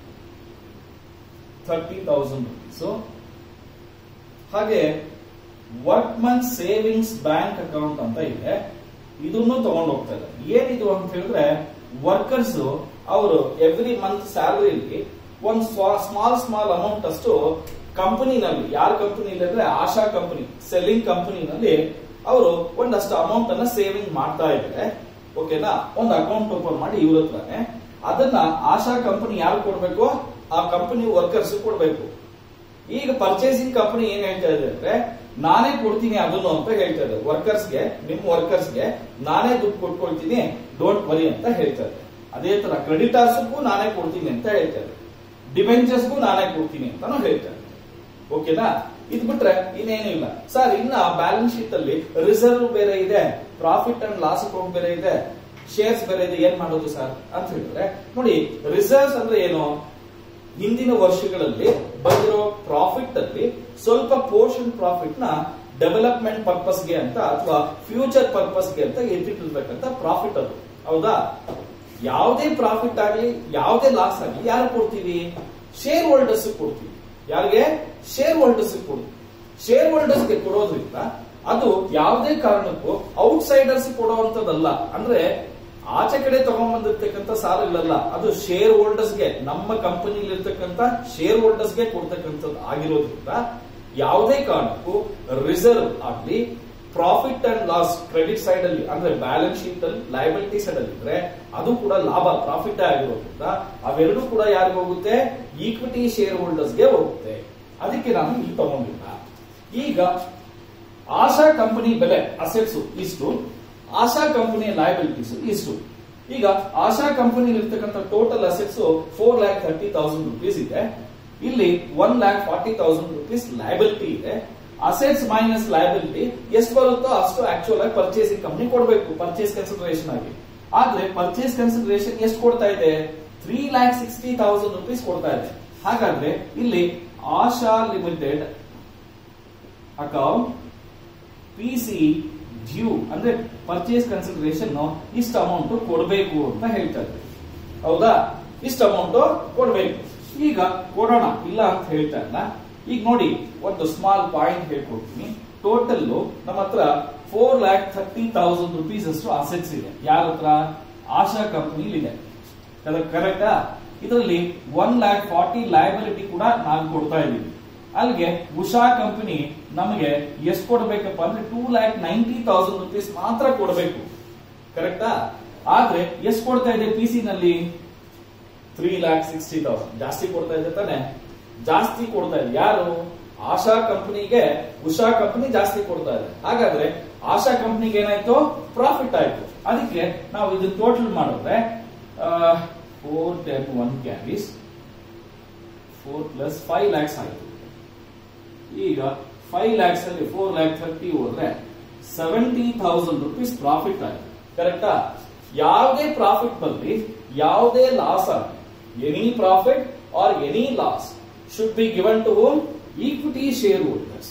ಥರ್ಟಿ ತೌಸಂಡ್ ರುಪೀಸ್ ಹಾಗೆ ವರ್ಕ್ಮನ್ ಸೇವಿಂಗ್ಸ್ ಬ್ಯಾಂಕ್ ಅಕೌಂಟ್ ಅಂತ ಇದೆ ಇದನ್ನು ತಗೊಂಡು ಹೋಗ್ತಾ ಇದ್ದಾರೆ ಏನಿದು ಅಂತ ಹೇಳಿದ್ರೆ ವರ್ಕರ್ಸ್ ಅವರು ಎವ್ರಿ ಮಂತ್ ಸ್ಯಾಲರಿಲಿ ಒಂದು ಸ್ಮಾಲ್ ಸ್ಮಾಲ್ ಅಮೌಂಟ್ ಅಷ್ಟು ಕಂಪನಿನಲ್ಲಿ ಯಾರ ಕಂಪನಿಲಿ ಅಂದ್ರೆ ಆಶಾ ಕಂಪನಿ ಸೆಲ್ಲಿಂಗ್ ಕಂಪನಿನಲ್ಲಿ ಅವರು ಒಂದಷ್ಟು ಅಮೌಂಟ್ ಅನ್ನ ಸೇವಿಂಗ್ ಮಾಡ್ತಾ ಇದ್ದಾರೆ ಓಕೆನಾ ಒಂದು ಅಕೌಂಟ್ ಓಪನ್ ಮಾಡಿ ಇವ್ರ ಹತ್ರನೇ ಅದನ್ನ ಆಶಾ ಕಂಪನಿ ಯಾರು ಕೊಡ್ಬೇಕು ಆ ಕಂಪನಿ ವರ್ಕರ್ಸ್ ಕೊಡ್ಬೇಕು ಈಗ ಪರ್ಚೇಸಿಂಗ್ ಕಂಪನಿ ಏನ್ ಹೇಳ್ತಾ ಇದೆ ಅಂದ್ರೆ ನಾನೇ ಕೊಡ್ತೀನಿ ಅದನ್ನು ಅಂತ ಹೇಳ್ತಾ ಇದೆ ವರ್ಕರ್ಸ್ಗೆ ನಿಮ್ ವರ್ಕರ್ಸ್ಗೆ ನಾನೇ ದುಡ್ಡು ಕೊಟ್ಕೊಳ್ತೀನಿ ಡೋಂಟ್ ವರಿ ಅಂತ ಹೇಳ್ತಾ ಇದೆ ಅದೇ ತರ ಕ್ರೆಡಿಟರ್ಸ್ಗೂ ನಾನೇ ಕೊಡ್ತೀನಿ ಅಂತ ಹೇಳ್ತಾ ಇದೆ ಡಿಬೆಂಚರ್ಸ್ಗೂ ನಾನೇ ಕೊಡ್ತೀನಿ ಅಂತಾನು ಹೇಳ್ತಾರೆ ಓಕೆನಾ ಇದು ಬಿಟ್ರೆ ಇನ್ನೇನು ಇಲ್ಲ ಸರ್ ಇನ್ನ ಬ್ಯಾಲೆನ್ಸ್ ಶೀಟ್ ಅಲ್ಲಿ ರಿಸರ್ವ್ ಬೇರೆ ಇದೆ ಪ್ರಾಫಿಟ್ ಅಂಡ್ ಲಾಸ್ ಅಕೌಂಟ್ ಬೇರೆ ಇದೆ ಶೇರ್ಸ್ ಬೇರೆ ಇದೆ ಏನ್ ಮಾಡೋದು ಸರ್ ಅಂತ ಹೇಳಿದ್ರೆ ನೋಡಿ ರಿಸರ್ವ್ಸ್ ಅಂದ್ರೆ ಏನು ಹಿಂದಿನ ವರ್ಷಗಳಲ್ಲಿ ಬಂದಿರೋ ಪ್ರಾಫಿಟ್ ಅಲ್ಲಿ ಸ್ವಲ್ಪ ಪೋರ್ಷನ್ ಪ್ರಾಫಿಟ್ ನ ಡೆವಲಪ್ಮೆಂಟ್ ಪರ್ಪಸ್ಗೆ ಅಂತ ಅಥವಾ ಫ್ಯೂಚರ್ ಪರ್ಪಸ್ಗೆ ಅಂತ ಎತ್ತಿಟ್ಟಿರ್ಬೇಕಂತ ಪ್ರಾಫಿಟ್ ಅದು ಹೌದಾ ಯಾವುದೇ ಪ್ರಾಫಿಟ್ ಆಗಲಿ ಯಾವುದೇ ಲಾಸ್ ಆಗಲಿ ಯಾರು ಕೊಡ್ತೀವಿ ಶೇರ್ ಹೋಲ್ಡರ್ಸ್ ಕೊಡ್ತೀವಿ ಯಾರಿಗೆ ಶೇರ್ ಹೋಲ್ಡರ್ಸ್ ಕೊಡ್ತೀವಿ ಶೇರ್ ಹೋಲ್ಡರ್ಸ್ಗೆ ಕೊಡೋದ್ರಿಂದ ಅದು ಯಾವುದೇ ಕಾರಣಕ್ಕೂ ಔಟ್ಸೈಡರ್ಸ್ ಕೊಡುವಂತದ್ದಲ್ಲ ಅಂದ್ರೆ ಆಚೆ ಕಡೆ ತಗೊಂಡ್ಬಂದಿರ್ತಕ್ಕಂಥ ಸಾಲಗಳಲ್ಲ ಅದು ಶೇರ್ ಹೋಲ್ಡರ್ಸ್ಗೆ ನಮ್ಮ ಕಂಪನಿಲಿ ಇರ್ತಕ್ಕಂಥ ಶೇರ್ ಹೋಲ್ಡರ್ಸ್ಗೆ ಕೊಡ್ತಕ್ಕಂಥದ್ದು ಆಗಿರೋದ್ರಿಂದ ಯಾವುದೇ ಕಾರಣಕ್ಕೂ ರಿಸರ್ವ್ ಆಗಲಿ profit and loss credit side ಅಲ್ಲಿ ಅಂದ್ರೆ ಬ್ಯಾಲೆನ್ಸ್ ಶೀಟ್ ಅಲ್ಲಿ ಲಯಬಿಲಿಟಿ ಸೈಡ್ ಅಲ್ಲಿ ಇದ್ರೆ ಅದು ಕೂಡ ಲಾಭ ಪ್ರಾಫಿಟ್ ಆಗಿರೋದ್ರಿಂದ ಅವೆರಡೂ ಕೂಡ ಯಾರಿಗೆ ಹೋಗುತ್ತೆ ಈಕ್ವಿಟಿ ಶೇರ್ ಹೋಲ್ಡರ್ಸ್ಗೆ ಹೋಗುತ್ತೆ ಅದಕ್ಕೆ ನಾನು ಇಲ್ಲಿ ತಗೊಂಡಿಲ್ಲ ಈಗ ಆಶಾ ಕಂಪನಿ ಬೆಲೆ ಅಸೆಟ್ಸ್ ಇಷ್ಟು ಆಶಾ ಕಂಪನಿಯ ಲಯಬಿಲಿಟೀಸ್ ಇಷ್ಟು ಈಗ ಆಶಾ ಕಂಪನಿ ಇರ್ತಕ್ಕಂಥ total assets four lakh thirty thousand rupees ಇದೆ ಇಲ್ಲಿ one lakh forty thousand rupees liability ಇದೆ ಅಸೆಟ್ಸ್ ಮೈನಸ್ ಲಯಬಿಲಿಟಿ ಎಷ್ಟು ಬರುತ್ತೋ ಅಷ್ಟು ಆಕ್ಚುಲ್ ಆಗಿ ಪರ್ಚೇಸಿಂಗ್ ಕಂಪನಿ ಕೊಡಬೇಕು ಪರ್ಚೇಸ್ ಕನ್ಸಿಡರೇಷನ್ ಆಗಿ ಆದ್ರೆ ಪರ್ಚೇಸ್ ಕನ್ಸಿಡರೇಷನ್ ಎಷ್ಟು ಕೊಡ್ತಾ ಇದೆ three lakh sixty thousand rupees ಕೊಡ್ತಾ ಇದೆ ಹಾಗಾದ್ರೆ ಇಲ್ಲಿ Asha limited account P C due ಅಂದ್ರೆ ಪರ್ಚೇಸ್ ಕನ್ಸಿಡರೇಷನ್ ಇಷ್ಟು ಅಮೌಂಟ್ ಕೊಡಬೇಕು ಅಂತ ಹೇಳ್ತಾ ಇದ್ದಾರೆ ಹೌದಾ ಇಷ್ಟು ಅಮೌಂಟ್ ಕೊಡಬೇಕು ಈಗ ಕೊಡೋಣ ಇಲ್ಲ ಅಂತ ಹೇಳ್ತಾ ಇಲ್ಲ ಈಗ ನೋಡಿ ಒಂದು ಸ್ಮಾಲ್ ಪಾಯಿಂಟ್ ಹೇಳ್ಕೊಡ್ತೀನಿ ಟೋಟಲ್ ನಮ್ಮ ಹತ್ರ four lakh thirty thousand rupees ಅಷ್ಟು ಅಸೆಟ್ಸ್ ಇದೆ ಯಾರ ಹತ್ರ ಆಶಾ ಕಂಪನಿ ಇದೆ ಕರೆಕ್ಟಾ ಇದರಲ್ಲಿ ಒನ್ ಲ್ಯಾಕ್ ಫಾರ್ಟಿ ಲಯಬಿಲಿಟಿ ಕೂಡ ನಾವು ಕೊಡ್ತಾ ಇದ್ದೀವಿ ಅಲ್ಲಿಗೆ ಉಷಾ ಕಂಪನಿ ನಮಗೆ ಎಷ್ಟು ಕೊಡಬೇಕಪ್ಪ ಅಂದ್ರೆ two lakh ninety thousand rupees ಮಾತ್ರ ಕೊಡಬೇಕು ಕರೆಕ್ಟಾ ಆದ್ರೆ ಎಷ್ಟು ಕೊಡ್ತಾ ಇದೆ ಪಿ ಸಿ ನಲ್ಲಿ ತ್ರೀ ಲ್ಯಾಕ್ ಸಿಕ್ಸ್ಟಿ ತೌಸಂಡ್ ಜಾಸ್ತಿ ಕೊಡ್ತಾ ಇದೆ ತಾನೆ ಜಾಸ್ತಿ ಕೊಡ್ತಾ ಇದೆ ಯಾರು ಆಶಾ ಕಂಪನಿಗೆ ಉಷಾ ಕಂಪನಿ ಜಾಸ್ತಿ ಕೊಡ್ತಾ ಇದೆ ಹಾಗಾದ್ರೆ ಆಶಾ ಕಂಪನಿಗೆ ಏನಾಯ್ತು ಪ್ರಾಫಿಟ್ ಆಯ್ತು ಅದಕ್ಕೆ ನಾವು ಇದು ಟೋಟಲ್ ಮಾಡಿದ್ರೆ four ten one carries four plus five lakhs ಆಯ್ತು ಈಗ ಫೈವ್ ಲ್ಯಾಕ್ಸ್ ಅಲ್ಲಿ ಫೋರ್ ಲ್ಯಾಕ್ ಥರ್ಟಿ ಹೋದ್ರೆ ಸೆವೆಂಟಿ ಥೌಸಂಡ್ ರುಪೀಸ್ ಪ್ರಾಫಿಟ್ ಆಯ್ತು ಕರೆಕ್ಟಾ ಯಾವುದೇ ಪ್ರಾಫಿಟ್ ಬರಲಿ ಯಾವುದೇ ಲಾಸ್ ಆಗಲಿ any profit or any loss should be given to whom equity shareholders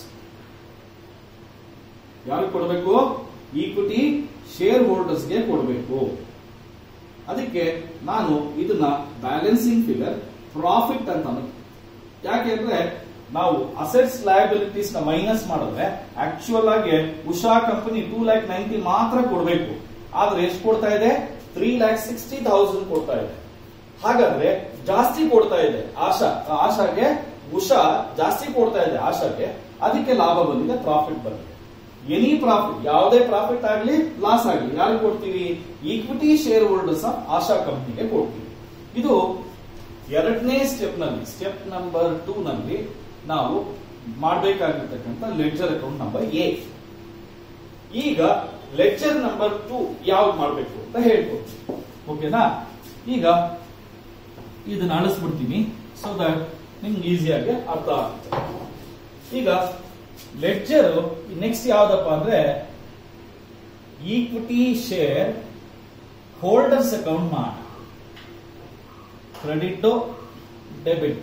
ಯಾರಿಗೆ ಕೊಡಬೇಕು ಈಕ್ವಿಟಿ ಶೇರ್ ಹೋಲ್ಡರ್ಸ್ಗೆ ಕೊಡಬೇಕು ಅದಕ್ಕೆ ನಾನು ಇದನ್ನ ಬ್ಯಾಲೆನ್ಸಿಂಗ್ ಫಿಗರ್ ಪ್ರಾಫಿಟ್ ಅಂತ ಯಾಕೆಂದ್ರೆ ನಾವು ಅಸೆಟ್ಸ್ ಲಯಬಿಲಿಟೀಸ್ ನ ಮೈನಸ್ ಮಾಡಿದ್ರೆ ಆಕ್ಚುಯಲ್ ಆಗಿ Usha company two lakh ninety ಮಾತ್ರ ಕೊಡಬೇಕು ಆದ್ರೆ ಎಷ್ಟು ಕೊಡ್ತಾ ಇದೆ ತ್ರೀ ಲ್ಯಾಕ್ ಸಿಕ್ಸ್ಟಿ ಥೌಸಂಡ್ ಕೊಡ್ತಾ ಇದೆ ಹಾಗಾದ್ರೆ ಜಾಸ್ತಿ ಕೊಡ್ತಾ ಇದೆ ಆಶಾ ಆಶಾಗೆ ಉಷಾ ಜಾಸ್ತಿ ಕೊಡ್ತಾ ಇದೆ ಆಶಾಗೆ ಅದಕ್ಕೆ ಲಾಭ ಬಂದಿದೆ ಪ್ರಾಫಿಟ್ ಬಂದಿದೆ ಎನಿ ಪ್ರಾಫಿಟ್ ಯಾವುದೇ ಪ್ರಾಫಿಟ್ ಆಗಲಿ ಲಾಸ್ ಆಗಲಿ ಯಾರು ಕೊಡ್ತೀವಿ equity shareholders of Asha ಕಂಪನಿಗೆ ಕೊಡ್ತೀವಿ ಇದು ಎರಡನೇ ಸ್ಟೆಪ್ ನಲ್ಲಿ ಸ್ಟೆಪ್ ನಂಬರ್ ಟೂ ನಲ್ಲಿ ನಾವು ಮಾಡಬೇಕಾಗಿರ್ತಕ್ಕಂಥ ಲೆಡ್ಜರ್ ಅಕೌಂಟ್ ನಂಬರ್ ಎ ಈಗ ಲೆಡ್ಜರ್ ನಂಬರ್ ಟೂ ಯಾವ್ದು ಮಾಡಬೇಕು ಅಂತ ಹೇಳ್ಕೊಡ್ತೀನಿ ಓಕೆನಾ ಈಗ ಇದನ್ನ ಅಳಿಸ್ಬಿಡ್ತೀನಿ ಸೊ ದಟ್ ನಿಮ್ಗೆ ಈಸಿಯಾಗಿ ಅರ್ಥ ಆಗುತ್ತೆ ಈಗ ಲೆಡ್ಜರ್ ನೆಕ್ಸ್ಟ್ ಯಾವ್ದಪ್ಪ ಅಂದ್ರೆ ಈಕ್ವಿಟಿ ಶೇರ್ ಹೋಲ್ಡರ್ಸ್ ಅಕೌಂಟ್ ಮಾಡ ಕ್ರೆಡಿಟ್ ಡೆಬಿಟ್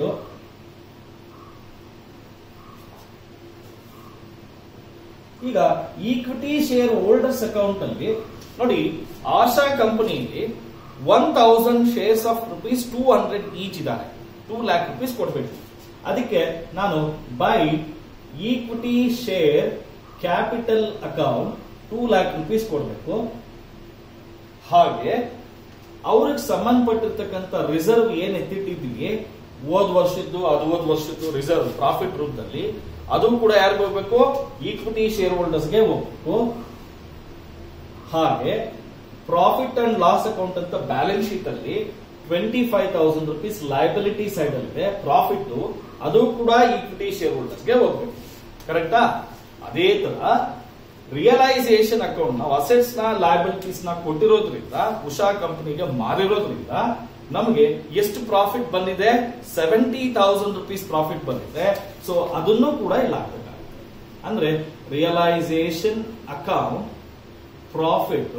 ಈಗ ಈಕ್ವಿಟಿ ಶೇರ್ ಹೋಲ್ಡರ್ಸ್ ಅಕೌಂಟ್ ಅಲ್ಲಿ ನೋಡಿ ಆಶಾ ಕಂಪನಿಯಲ್ಲಿ one thousand shares of rupees two hundred each ಇದ್ದಾರೆ ಟೂ ಲ್ಯಾಕ್ ರುಪೀಸ್ ಕೊಡ್ಬೇಕು ಅದಕ್ಕೆ ನಾನು by equity share capital account two lakh rupees ಕೊಡಬೇಕು ಹಾಗೆ ಅವ್ರಿಗೆ ಸಂಬಂಧಪಟ್ಟಿರ್ತಕ್ಕಂಥ ರಿಸರ್ವ್ ಏನ್ ಎತ್ತಿಟ್ಟಿದ್ವಿ ಹೋದ್ ವರ್ಷದ್ದು ಅದು ಹೋದ್ ವರ್ಷದ್ದು ರಿಸರ್ವ್ ಪ್ರಾಫಿಟ್ ರೂಪದಲ್ಲಿ ಅದು ಕೂಡ ಯಾರಿಗೆ ಹೋಗ್ಬೇಕು ಈಕ್ವಿಟಿ ಶೇರ್ ಹೋಲ್ಡರ್ಸ್ಗೆ ಹೋಗ್ಬೇಕು ಹಾಗೆ ಪ್ರಾಫಿಟ್ ಅಂಡ್ ಲಾಸ್ ಅಕೌಂಟ್ ಅಂತ ಬ್ಯಾಲೆನ್ಸ್ ಶೀಟ್ ಅಲ್ಲಿ twenty five thousand rupees liability side ಅಲ್ಲಿ ಪ್ರಾಫಿಟ್ ಅದು ಕೂಡ ಈಕ್ವಿಟಿ ಶೇರ್ ಹೋಲ್ಡರ್ಸ್ಗೆ ಹೋಗ್ಬೇಕು ಕರೆಕ್ಟಾ ಅದೇ ತರ ರಿಯಲೈಸೇಷನ್ ಅಕೌಂಟ್ ನಾವು ಅಸೆಟ್ಸ್ ನ ಲಯಬಿಲಿಟೀಸ್ ನ ಕೊಟ್ಟಿರೋದ್ರಿಂದ ಉಷಾ ಕಂಪನಿಗೆ ಮಾರಿರೋದ್ರಿಂದ ನಮಗೆ ಎಷ್ಟು ಪ್ರಾಫಿಟ್ ಬಂದಿದೆ ಸೆವೆಂಟಿ ತೌಸಂಡ್ ರುಪೀಸ್ ಪ್ರಾಫಿಟ್ ಬಂದಿದೆ ಸೊ ಅದನ್ನು ಕೂಡ ಇಲ್ಲಿ ಹಾಕ್ಬೇಕಾಗುತ್ತೆ ಅಂದ್ರೆ realisation account profit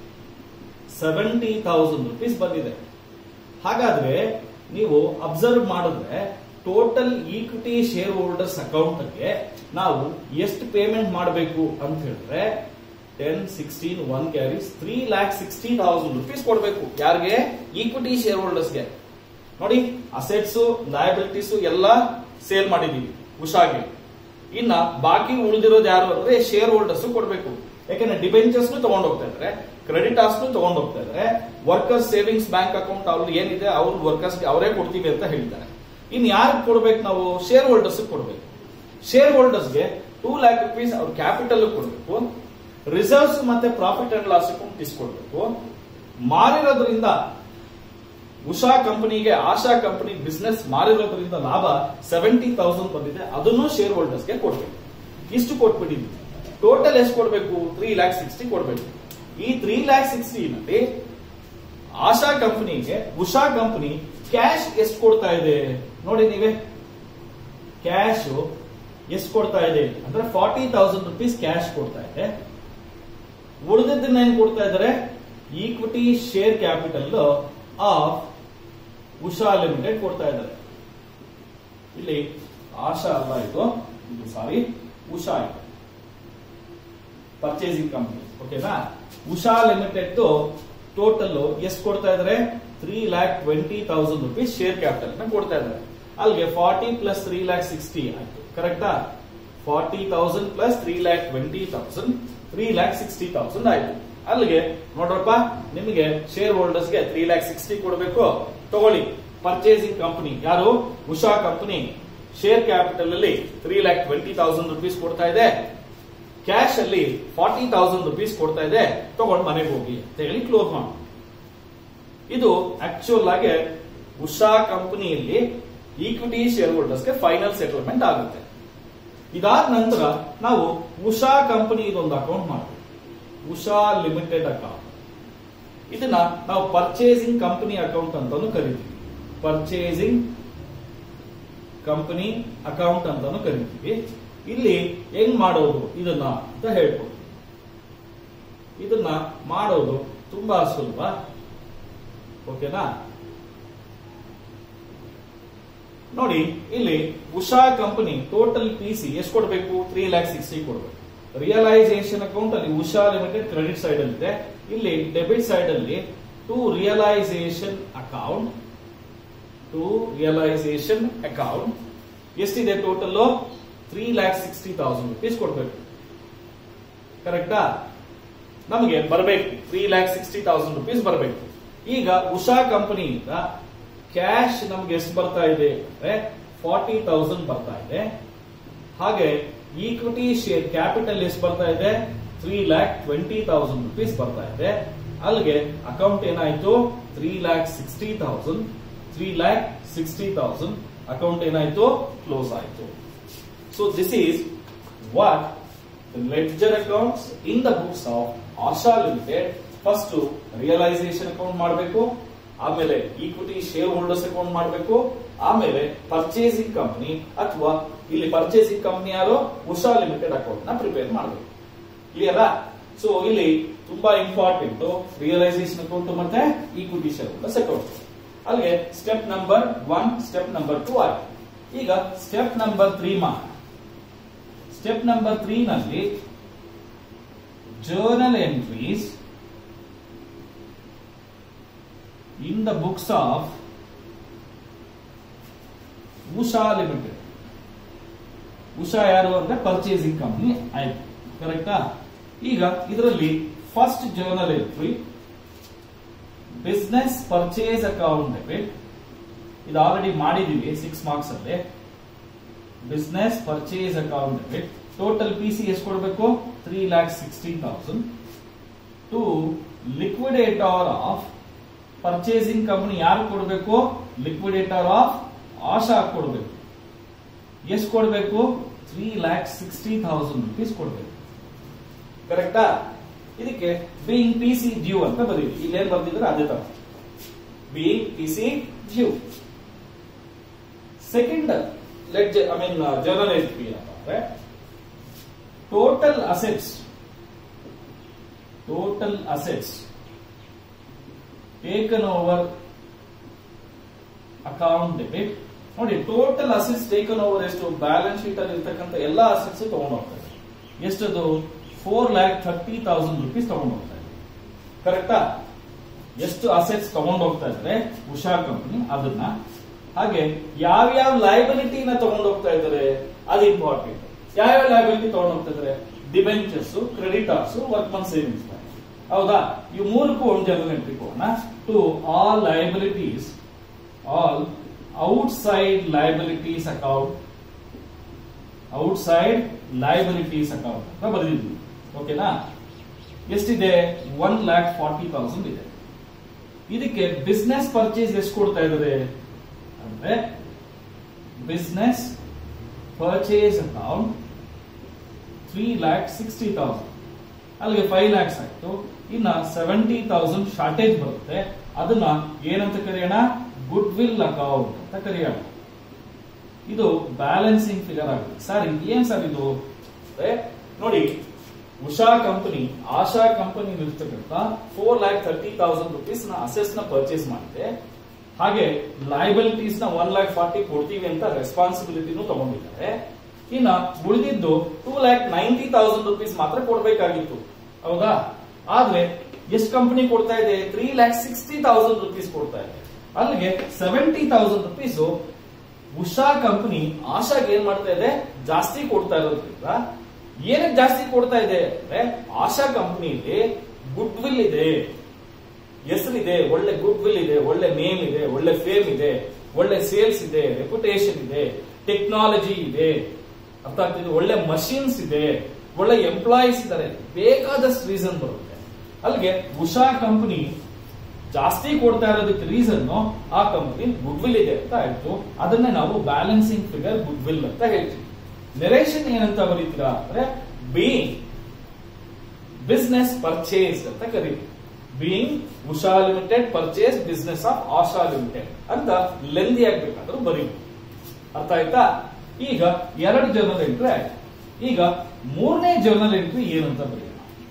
seventy thousand rupees ಬಂದಿದೆ ಹಾಗಾದ್ರೆ ನೀವು ಅಬ್ಸರ್ವ್ ಮಾಡಿದ್ರೆ ಟೋಟಲ್ ಈಕ್ವಿಟಿ ಶೇರ್ ಹೋಲ್ಡರ್ಸ್ ಅಕೌಂಟ್ಗೆ ನಾವು ಎಷ್ಟು ಪೇಮೆಂಟ್ ಮಾಡಬೇಕು ಅಂತ ಹೇಳಿದ್ರೆ ten sixteen one carries three lakh sixty thousand rupees ಕೊಡಬೇಕು ಯಾರಿಗೆ ಈಕ್ವಿಟಿ ಶೇರ್ ಹೋಲ್ಡರ್ಸ್ಗೆ ನೋಡಿ ಅಸೆಟ್ಸ್ ಲಯಬಿಲಿಟೀಸ್ ಎಲ್ಲ ಸೇಲ್ ಮಾಡಿದೀವಿ ಉಷಾಗೆ ಇನ್ನ ಬಾಕಿ ಉಳಿದಿರೋದು ಯಾರು ಅಂದ್ರೆ ಶೇರ್ ಹೋಲ್ಡರ್ಸ್ ಕೊಡಬೇಕು ಯಾಕೆಂದ್ರೆ ಡಿಬೆಂಚರ್ಸ್ ತಗೊಂಡು ಹೋಗ್ತಾ ಇದ್ದಾರೆ ಕ್ರೆಡಿಟಾರ್ಸ್ ತಗೊಂಡು ಹೋಗ್ತಾ ಇದ್ದಾರೆ ವರ್ಕರ್ಸ್ ಸೇವಿಂಗ್ಸ್ ಬ್ಯಾಂಕ್ ಅಕೌಂಟ್ ಅವ್ರು ಏನಿದೆ ಅವ್ರ ವರ್ಕರ್ಸ್ ಅವರೇ ಕೊಡ್ತೀವಿ ಅಂತ ಹೇಳಿದ್ದಾರೆ ಇನ್ ಯಾರಿಗೆ ಕೊಡ್ಬೇಕು ನಾವು ಶೇರ್ ಹೋಲ್ಡರ್ಸ್ ಕೊಡ್ಬೇಕು ಶೇರ್ ಹೋಲ್ಡರ್ಸ್ಗೆ ಟೂ ಲ್ಯಾಕ್ ರುಪೀಸ್ ಅವ್ರ ಕ್ಯಾಪಿಟಲ್ ಕೊಡಬೇಕು ರಿಸರ್ವ್ಸ್ ಮತ್ತೆ ಪ್ರಾಫಿಟ್ ಅಂಡ್ ಲಾಸ್ ಅಕೌಂಟ್ ಇಸ್ಕೊಡ್ಬೇಕು ಮಾರಿರೋದ್ರಿಂದ ಉಷಾ ಕಂಪನಿಗೆ ಆಶಾ ಕಂಪನಿ ಬಿಸ್ನೆಸ್ ಮಾರಿರೋದ್ರಿಂದ ಲಾಭ ಸೆವೆಂಟಿ ತೌಸಂಡ್ ಬಂದಿದೆ ಅದನ್ನು ಶೇರ್ ಹೋಲ್ಡರ್ಸ್ಗೆ ಕೊಡ್ಬೇಕು ಇಷ್ಟು ಕೊಟ್ಬಿಟ್ಟಿದ್ವಿ ಟೋಟಲ್ ಎಷ್ಟು ಕೊಡ್ಬೇಕು ತ್ರೀ ಲ್ಯಾಕ್ ಸಿಕ್ಸ್ಟಿ ಕೊಡ್ಬೇಕು ಈ ತ್ರೀ ಲ್ಯಾಕ್ ಸಿಕ್ಸ್ಟಿನಲ್ಲಿ ಆಶಾ ಕಂಪನಿಗೆ ಉಷಾ ಕಂಪನಿ ಕ್ಯಾಶ್ ಎಷ್ಟು ಕೊಡ್ತಾ ಇದೆ ನೋಡಿ ನೀವೇ ಕ್ಯಾಶ್ ಎಷ್ಟು ಕೊಡ್ತಾ ಇದೆ ಅಂದ್ರೆ ಫಾರ್ಟಿ ತೌಸಂಡ್ ರುಪೀಸ್ ಕ್ಯಾಶ್ ಕೊಡ್ತಾ ಇದೆ ಉಳಿದದ್ದನ್ನ ಏನ್ ಕೊಡ್ತಾ ಇದ್ದಾರೆ equity share capital of Usha limited ಕೊಡ್ತಾ ಇದ್ದಾರೆ ಇಲ್ಲಿ ಆಶಾ ಅಲ್ಲ ಇದು ಇದು ಸಾರಿ ಉಷಾ ಇದು ಪರ್ಚೇಸಿಂಗ್ ಕಂಪನಿ ಓಕೆನಾ ಉಷಾ ಲಿಮಿಟೆಡ್ ಟೋಟಲ್ ಎಷ್ಟು ಕೊಡ್ತಾ ಇದ್ದಾರೆ three lakh twenty thousand rupees share capital ನ ಕೊಡ್ತಾ ಇದ್ದಾರೆ ಅಲ್ಲಿಗೆ forty plus three lakh sixty ಆಯ್ತು ಕರೆಕ್ಟಾ forty thousand plus three lakh twenty thousand three lakh sixty thousand ಆಯ್ತು ಅಲ್ಲಿಗೆ ನೋಡ್ರಪ್ಪ ನಿಮಗೆ ಶೇರ್ ಹೋಲ್ಡರ್ಸ್ಗೆ ತ್ರೀ ಲ್ಯಾಕ್ ಸಿಕ್ಸ್ಟಿ ಕೊಡಬೇಕು ತಗೊಳ್ಳಿ ಪರ್ಚೇಸಿಂಗ್ ಕಂಪನಿ ಯಾರು ಉಷಾ ಕಂಪನಿ ಶೇರ್ ಕ್ಯಾಪಿಟಲ್ ಅಲ್ಲಿ three lakh twenty thousand rupees ಕೊಡ್ತಾ ಇದೆ ಕ್ಯಾಶ್ ಅಲ್ಲಿ ಫಾರ್ಟಿ ತೌಸಂಡ್ ರುಪೀಸ್ ಕೊಡ್ತಾ ಇದೆ ತಗೊಂಡು ಮನೆಗೆ ಹೋಗಿ ಅಂತ ಹೇಳಿ ಕ್ಲೋಸ್ ಮಾಡಿ ಇದು ಆಕ್ಚುಯಲ್ ಆಗಿ ಉಷಾ ಕಂಪನಿಯಲ್ಲಿ ಈಕ್ವಿಟಿ ಶೇರ್ ಹೋಲ್ಡರ್ಸ್ಗೆ ಫೈನಲ್ ಸೆಟಲ್ಮೆಂಟ್ ಆಗುತ್ತೆ ಇದಾದ ನಂತರ ನಾವು ಉಷಾ ಕಂಪನಿ ಇದೊಂದು ಅಕೌಂಟ್ ಮಾಡಬೇಕು ಉಷಾ ಲಿಮಿಟೆಡ್ ಅಕೌಂಟ್ ಇದನ್ನ ನಾವು ಪರ್ಚೇಸಿಂಗ್ ಕಂಪನಿ ಅಕೌಂಟ್ ಅಂತಾನು ಕರಿತೀವಿ ಪರ್ಚೇಸಿಂಗ್ ಕಂಪನಿ ಅಕೌಂಟ್ ಅಂತಾನು ಕರಿತೀವಿ ಇಲ್ಲಿ ಹೆಂಗ್ ಮಾಡೋದು ಇದನ್ನ ಅಂತ ಹೇಳ್ಬೋದು ಇದನ್ನ ಮಾಡೋದು ತುಂಬಾ ಸುಲಭ ಓಕೆನಾ ನೋಡಿ ಇಲ್ಲಿ Usha company total P C ಎಷ್ಟು ಕೊಡಬೇಕು ತ್ರೀ ಲ್ಯಾಕ್ ಸಿಕ್ಸ್ಟಿ ಕೊಡಬೇಕು ರಿಯಲೈಸೇಷನ್ ಅಕೌಂಟ್ ಅಲ್ಲಿ ಉಷಾ ಲಿಮಿಟೆಡ್ ಕ್ರೆಡಿಟ್ ಸೈಡ್ ಅಲ್ಲಿ ಇದೆ ಇಲ್ಲಿ ಡೆಬಿಟ್ ಸೈಡ್ ಅಲ್ಲಿ to realisation account to realisation account ಎಷ್ಟಿದೆ total three lakh sixty thousand rupees ಕೊಡ್ಬೇಕು ಕರೆಕ್ಟಾ ನಮಗೆ ಬರಬೇಕು three lakh sixty thousand rupees ಬರಬೇಕು ಈಗ ಉಷಾ ಕಂಪನಿಯಿಂದ ಕ್ಯಾಶ್ ನಮ್ಗೆ ಎಷ್ಟು ಬರ್ತಾ ಇದೆ ಅಂದ್ರೆ ಫಾರ್ಟಿ ತೌಸಂಡ್ ಬರ್ತಾ ಇದೆ ಹಾಗೆ ಈಕ್ವಿಟಿ ಶೇರ್ ಕ್ಯಾಪಿಟಲ್ ಎಷ್ಟು ಬರ್ತಾ ಇದೆ three lakh twenty thousand rupees ಬರ್ತಾ ಇದೆ ಅಲ್ಲಿಗೆ ಅಕೌಂಟ್ ಏನಾಯ್ತು three lakh sixty thousand three lakh sixty thousand account ಏನಾಯ್ತು ಕ್ಲೋಸ್ ಆಯ್ತು so this is what ledger accounts in the books of Asha limited first realisation account ಮಾಡಬೇಕು ಆಮೇಲೆ ಈಕ್ವಿಟಿ ಶೇರ್ ಹೋಲ್ಡರ್ಸ್ ಅಕೌಂಟ್ ಮಾಡಬೇಕು ಆಮೇಲೆ ಪರ್ಚೇಸಿಂಗ್ ಕಂಪನಿ ಅಥವಾ ಇಲ್ಲಿ ಪರ್ಚೇಸಿಂಗ್ ಕಂಪನಿ ಯಾರು ಉಷಾ ಲಿಮಿಟೆಡ್ ಅಕೌಂಟ್ ನ ಪ್ರಿಪೇರ್ ಮಾಡಬೇಕು ಕ್ಲಿಯರಾ ಸೊ ಇಲ್ಲಿ ತುಂಬಾ ಇಂಪಾರ್ಟೆಂಟ್ ರಿಯಲೈಸೇಷನ್ ಅಕೌಂಟ್ ಮತ್ತೆ ಈಕ್ವಿಟಿ ಶೇರ್ ಹೋಲ್ಡರ್ಸ್ ಅಕೌಂಟ್ ಅಲ್ಲಿಗೆ step number one step number two ಆಯ್ತು ಈಗ ಸ್ಟೆಪ್ ನಂಬರ್ ತ್ರೀ ಮಾಡ ಸ್ಟೆಪ್ ನಂಬರ್ ತ್ರೀ ನಲ್ಲಿ journal entries in the books of Usha limited Usha ಯಾರು ಅಂದ್ರೆ ಪರ್ಚೇಸಿಂಗ್ ಕಂಪನಿ ಆಯ್ತು ಕರೆಕ್ಟಾ ಈಗ ಇದರಲ್ಲಿ first journal entry business purchase account debit ಇದು ಆಲ್ರೆಡಿ ಮಾಡಿದೀವಿ ಸಿಕ್ಸ್ ಮಾರ್ಕ್ಸ್ ಅಲ್ಲಿ business purchase account debit total P C ಎಷ್ಟು ಕೊಡಬೇಕು three lakh sixteen thousand to liquidator of purchasing company ಯಾರು ಕೊಡಬೇಕು ಲಿಕ್ವಿಡೇಟರ್ ಆಫ್ ಆಶಾ ಕೊಡಬೇಕು ಎಷ್ಟು ಕೊಡಬೇಕು three lakh sixty thousand rupees ಕೊಡಬೇಕು ಕರೆಕ್ಟಾ ಇದಕ್ಕೆ ಬೀಯಿಂಗ್ ಪಿ ಸಿ ಡ್ಯೂ ಅಂತ ಬರೀವಿ ಇಲ್ಲೇನ್ ಬರ್ದಿದ್ರೆ ಅದೇ ತರ being PC due. Second, let I mean uh, journal entry ಏನಪ್ಪ total assets total assets taken over account debit ನೋಡಿ ಟೋಟಲ್ ಅಸೆಟ್ಸ್ ಟೇಕನ್ ಓವರ್ ಎಷ್ಟು ಬ್ಯಾಲೆನ್ಸ್ ಶೀಟ್ ಅಲ್ಲಿ ಇರ್ತಕ್ಕಂಥ ಎಲ್ಲಾ ಅಸೆಟ್ಸ್ ತಗೊಂಡು ಹೋಗ್ತಾರೆ ಎಷ್ಟದು four lakh thirty thousand rupees ತಗೊಂಡು ಹೋಗ್ತಾ ಇದೆ ಕರೆಕ್ಟಾ ಎಷ್ಟು ಅಸೆಟ್ಸ್ ತಗೊಂಡು ಹೋಗ್ತಾ ಇದ್ದಾರೆ ಉಷಾ ಕಂಪನಿ ಅದನ್ನ ಹಾಗೆ ಯಾವ್ಯಾವ ಲೈಬಿಲಿಟಿನ ತಗೊಂಡು ಹೋಗ್ತಾ ಇದ್ದಾರೆ ಅದು ಇಂಪಾರ್ಟೆಂಟ್ ಯಾವ್ಯಾವ ಲೈಬಿಲಿಟಿ ತಗೊಂಡು ಹೋಗ್ತಾ ಇದ್ದಾರೆ ಡಿಬೆಂಚರ್ಸ್ ಕ್ರೆಡಿಟಾರ್ಸ್ ವರ್ಕ್ಮನ್ ಸೇವಿಂಗ್ಸ್ ಹೌದಾ ಈ ಮೂರಕ್ಕೂ ಒಂದು ಜನರಲ್ ಎಂಟ್ರಿ ಕೊಡೋಣ to all liabilities all outside liabilities account outside liabilities account ಅಂತ ಬರೆದಿದ್ವಿ ಓಕೆನಾ ಎಷ್ಟಿದೆ ಒನ್ ಲ್ಯಾಕ್ ಫಾರ್ಟಿ ತೌಸಂಡ್ ಇದೆ ಇದಕ್ಕೆ ಬಿಸ್ನೆಸ್ ಪರ್ಚೇಸ್ ಎಷ್ಟು ಕೊಡ್ತಾ ಇದ್ದಾರೆ ಅಂದ್ರೆ business purchase account three lakh sixty thousand ಅಲ್ಲಿಗೆ ಫೈವ್ ಲ್ಯಾಕ್ಸ್ ಆಯ್ತು ಇನ್ನ ಸೆವೆಂಟಿ ತೌಸಂಡ್ ಶಾರ್ಟೇಜ್ ಬರುತ್ತೆ ಅದನ್ನ ಏನಂತ ಕರೆಯೋಣ ಗುಡ್ ವಿಲ್ ಅಕೌಂಟ್ ಅಂತ ಕರೆಯೋಣ ಇದು ಬ್ಯಾಲೆನ್ಸಿಂಗ್ ಫಿಗರ್ ಆಗುತ್ತೆ ಸರ್ ಏನ್ ಸರ್ ಇದು ಅಂದ್ರೆ ನೋಡಿ ಉಷಾ ಕಂಪನಿ ಆಶಾ ಕಂಪನಿ ಇರ್ತಕ್ಕಂಥ four lakh thirty thousand rupees ನ ಅಸೆಸ್ ನ ಪರ್ಚೇಸ್ ಮಾಡಿದೆ ಹಾಗೆ ಲೈಬಿಲಿಟೀಸ್ ನ ಒನ್ ಲ್ಯಾಕ್ ಫಾರ್ಟಿ ಕೊಡ್ತೀವಿ ಅಂತ ರೆಸ್ಪಾನ್ಸಿಬಿಲಿಟಿನೂ ತಗೊಂಡಿದ್ದಾರೆ ಇನ್ನ ಉಳಿದಿದ್ದು two lakh ninety thousand rupees ಮಾತ್ರ ಕೊಡ್ಬೇಕಾಗಿತ್ತು ಹೌದಾ ಆದ್ರೆ ಎಷ್ಟು ಕಂಪನಿ ಕೊಡ್ತಾ ಇದೆ three lakh sixty thousand rupees ಕೊಡ್ತಾ ಇದೆ ಅಲ್ಲಿಗೆ seventy thousand rupees Usha company ಆಶಾಗೆ ಏನ್ ಮಾಡ್ತಾ ಇದೆ ಜಾಸ್ತಿ ಕೊಡ್ತಾ ಇರೋದ್ರಿಂದ ಏನಕ್ಕೆ ಜಾಸ್ತಿ ಕೊಡ್ತಾ ಇದೆ ಅಂದ್ರೆ ಆಶಾ ಕಂಪನಿಯಲ್ಲಿ ಗುಡ್ ವಿಲ್ ಇದೆ ಹೆಸರಿದೆ ಒಳ್ಳೆ ಗುಡ್ ವಿಲ್ ಇದೆ ಒಳ್ಳೆ ನೇಮ್ ಇದೆ ಒಳ್ಳೆ ಫೇಮ್ ಇದೆ ಒಳ್ಳೆ ಸೇಲ್ಸ್ ಇದೆ ರೆಪ್ಯುಟೇಷನ್ ಇದೆ ಟೆಕ್ನಾಲಜಿ ಇದೆ ಅರ್ಥ ಆಗ್ತಿದೆ ಒಳ್ಳೆ ಮಷೀನ್ಸ್ ಇದೆ ಒಳ್ಳೆ ಎಂಪ್ಲಾಯೀಸ್ ಇದ್ದಾರೆ ಬೇಕಾದಷ್ಟು ರೀಸನ್ ಬರುತ್ತೆ ಅಲ್ಲಿಗೆ ಉಷಾ ಕಂಪನಿ ಜಾಸ್ತಿ ಕೊಡ್ತಾ ಇರೋದಕ್ಕೆ ರೀಸನ್ ಆ ಕಂಪನಿ ಗುಡ್ ವಿಲ್ ಇದೆ ಅಂತ ಆಯ್ತು ಅದನ್ನೇ ನಾವು ಬ್ಯಾಲೆನ್ಸಿಂಗ್ ಫಿಗರ್ ಗುಡ್ ವಿಲ್ ಅಂತ ಹೇಳ್ತೀವಿ ನೆರೇಷನ್ ಏನಂತ ಬರೀತೀರಾ ಅಂದ್ರೆ ಬೀಯಿಂಗ್ ಬಿಸ್ನೆಸ್ ಪರ್ಚೇಸ್ ಅಂತ ಕರೀತೀವಿ being Usha limited purchase business of Asha limited ಅಂತ ಲೆಂದಿ ಆಗ್ಬೇಕಾದ್ರೂ ಬರೀಬೇಕು ಅರ್ಥ ಆಯ್ತಾ ಈಗ ಎರಡು ಜರ್ನಲ್ ಎಂಟ್ರಿ ಆಯ್ತು ಈಗ ಮೂರನೇ ಜರ್ನಲ್ ಎಂಟ್ರಿ ಏನಂತ ಬರೆಯೋಣ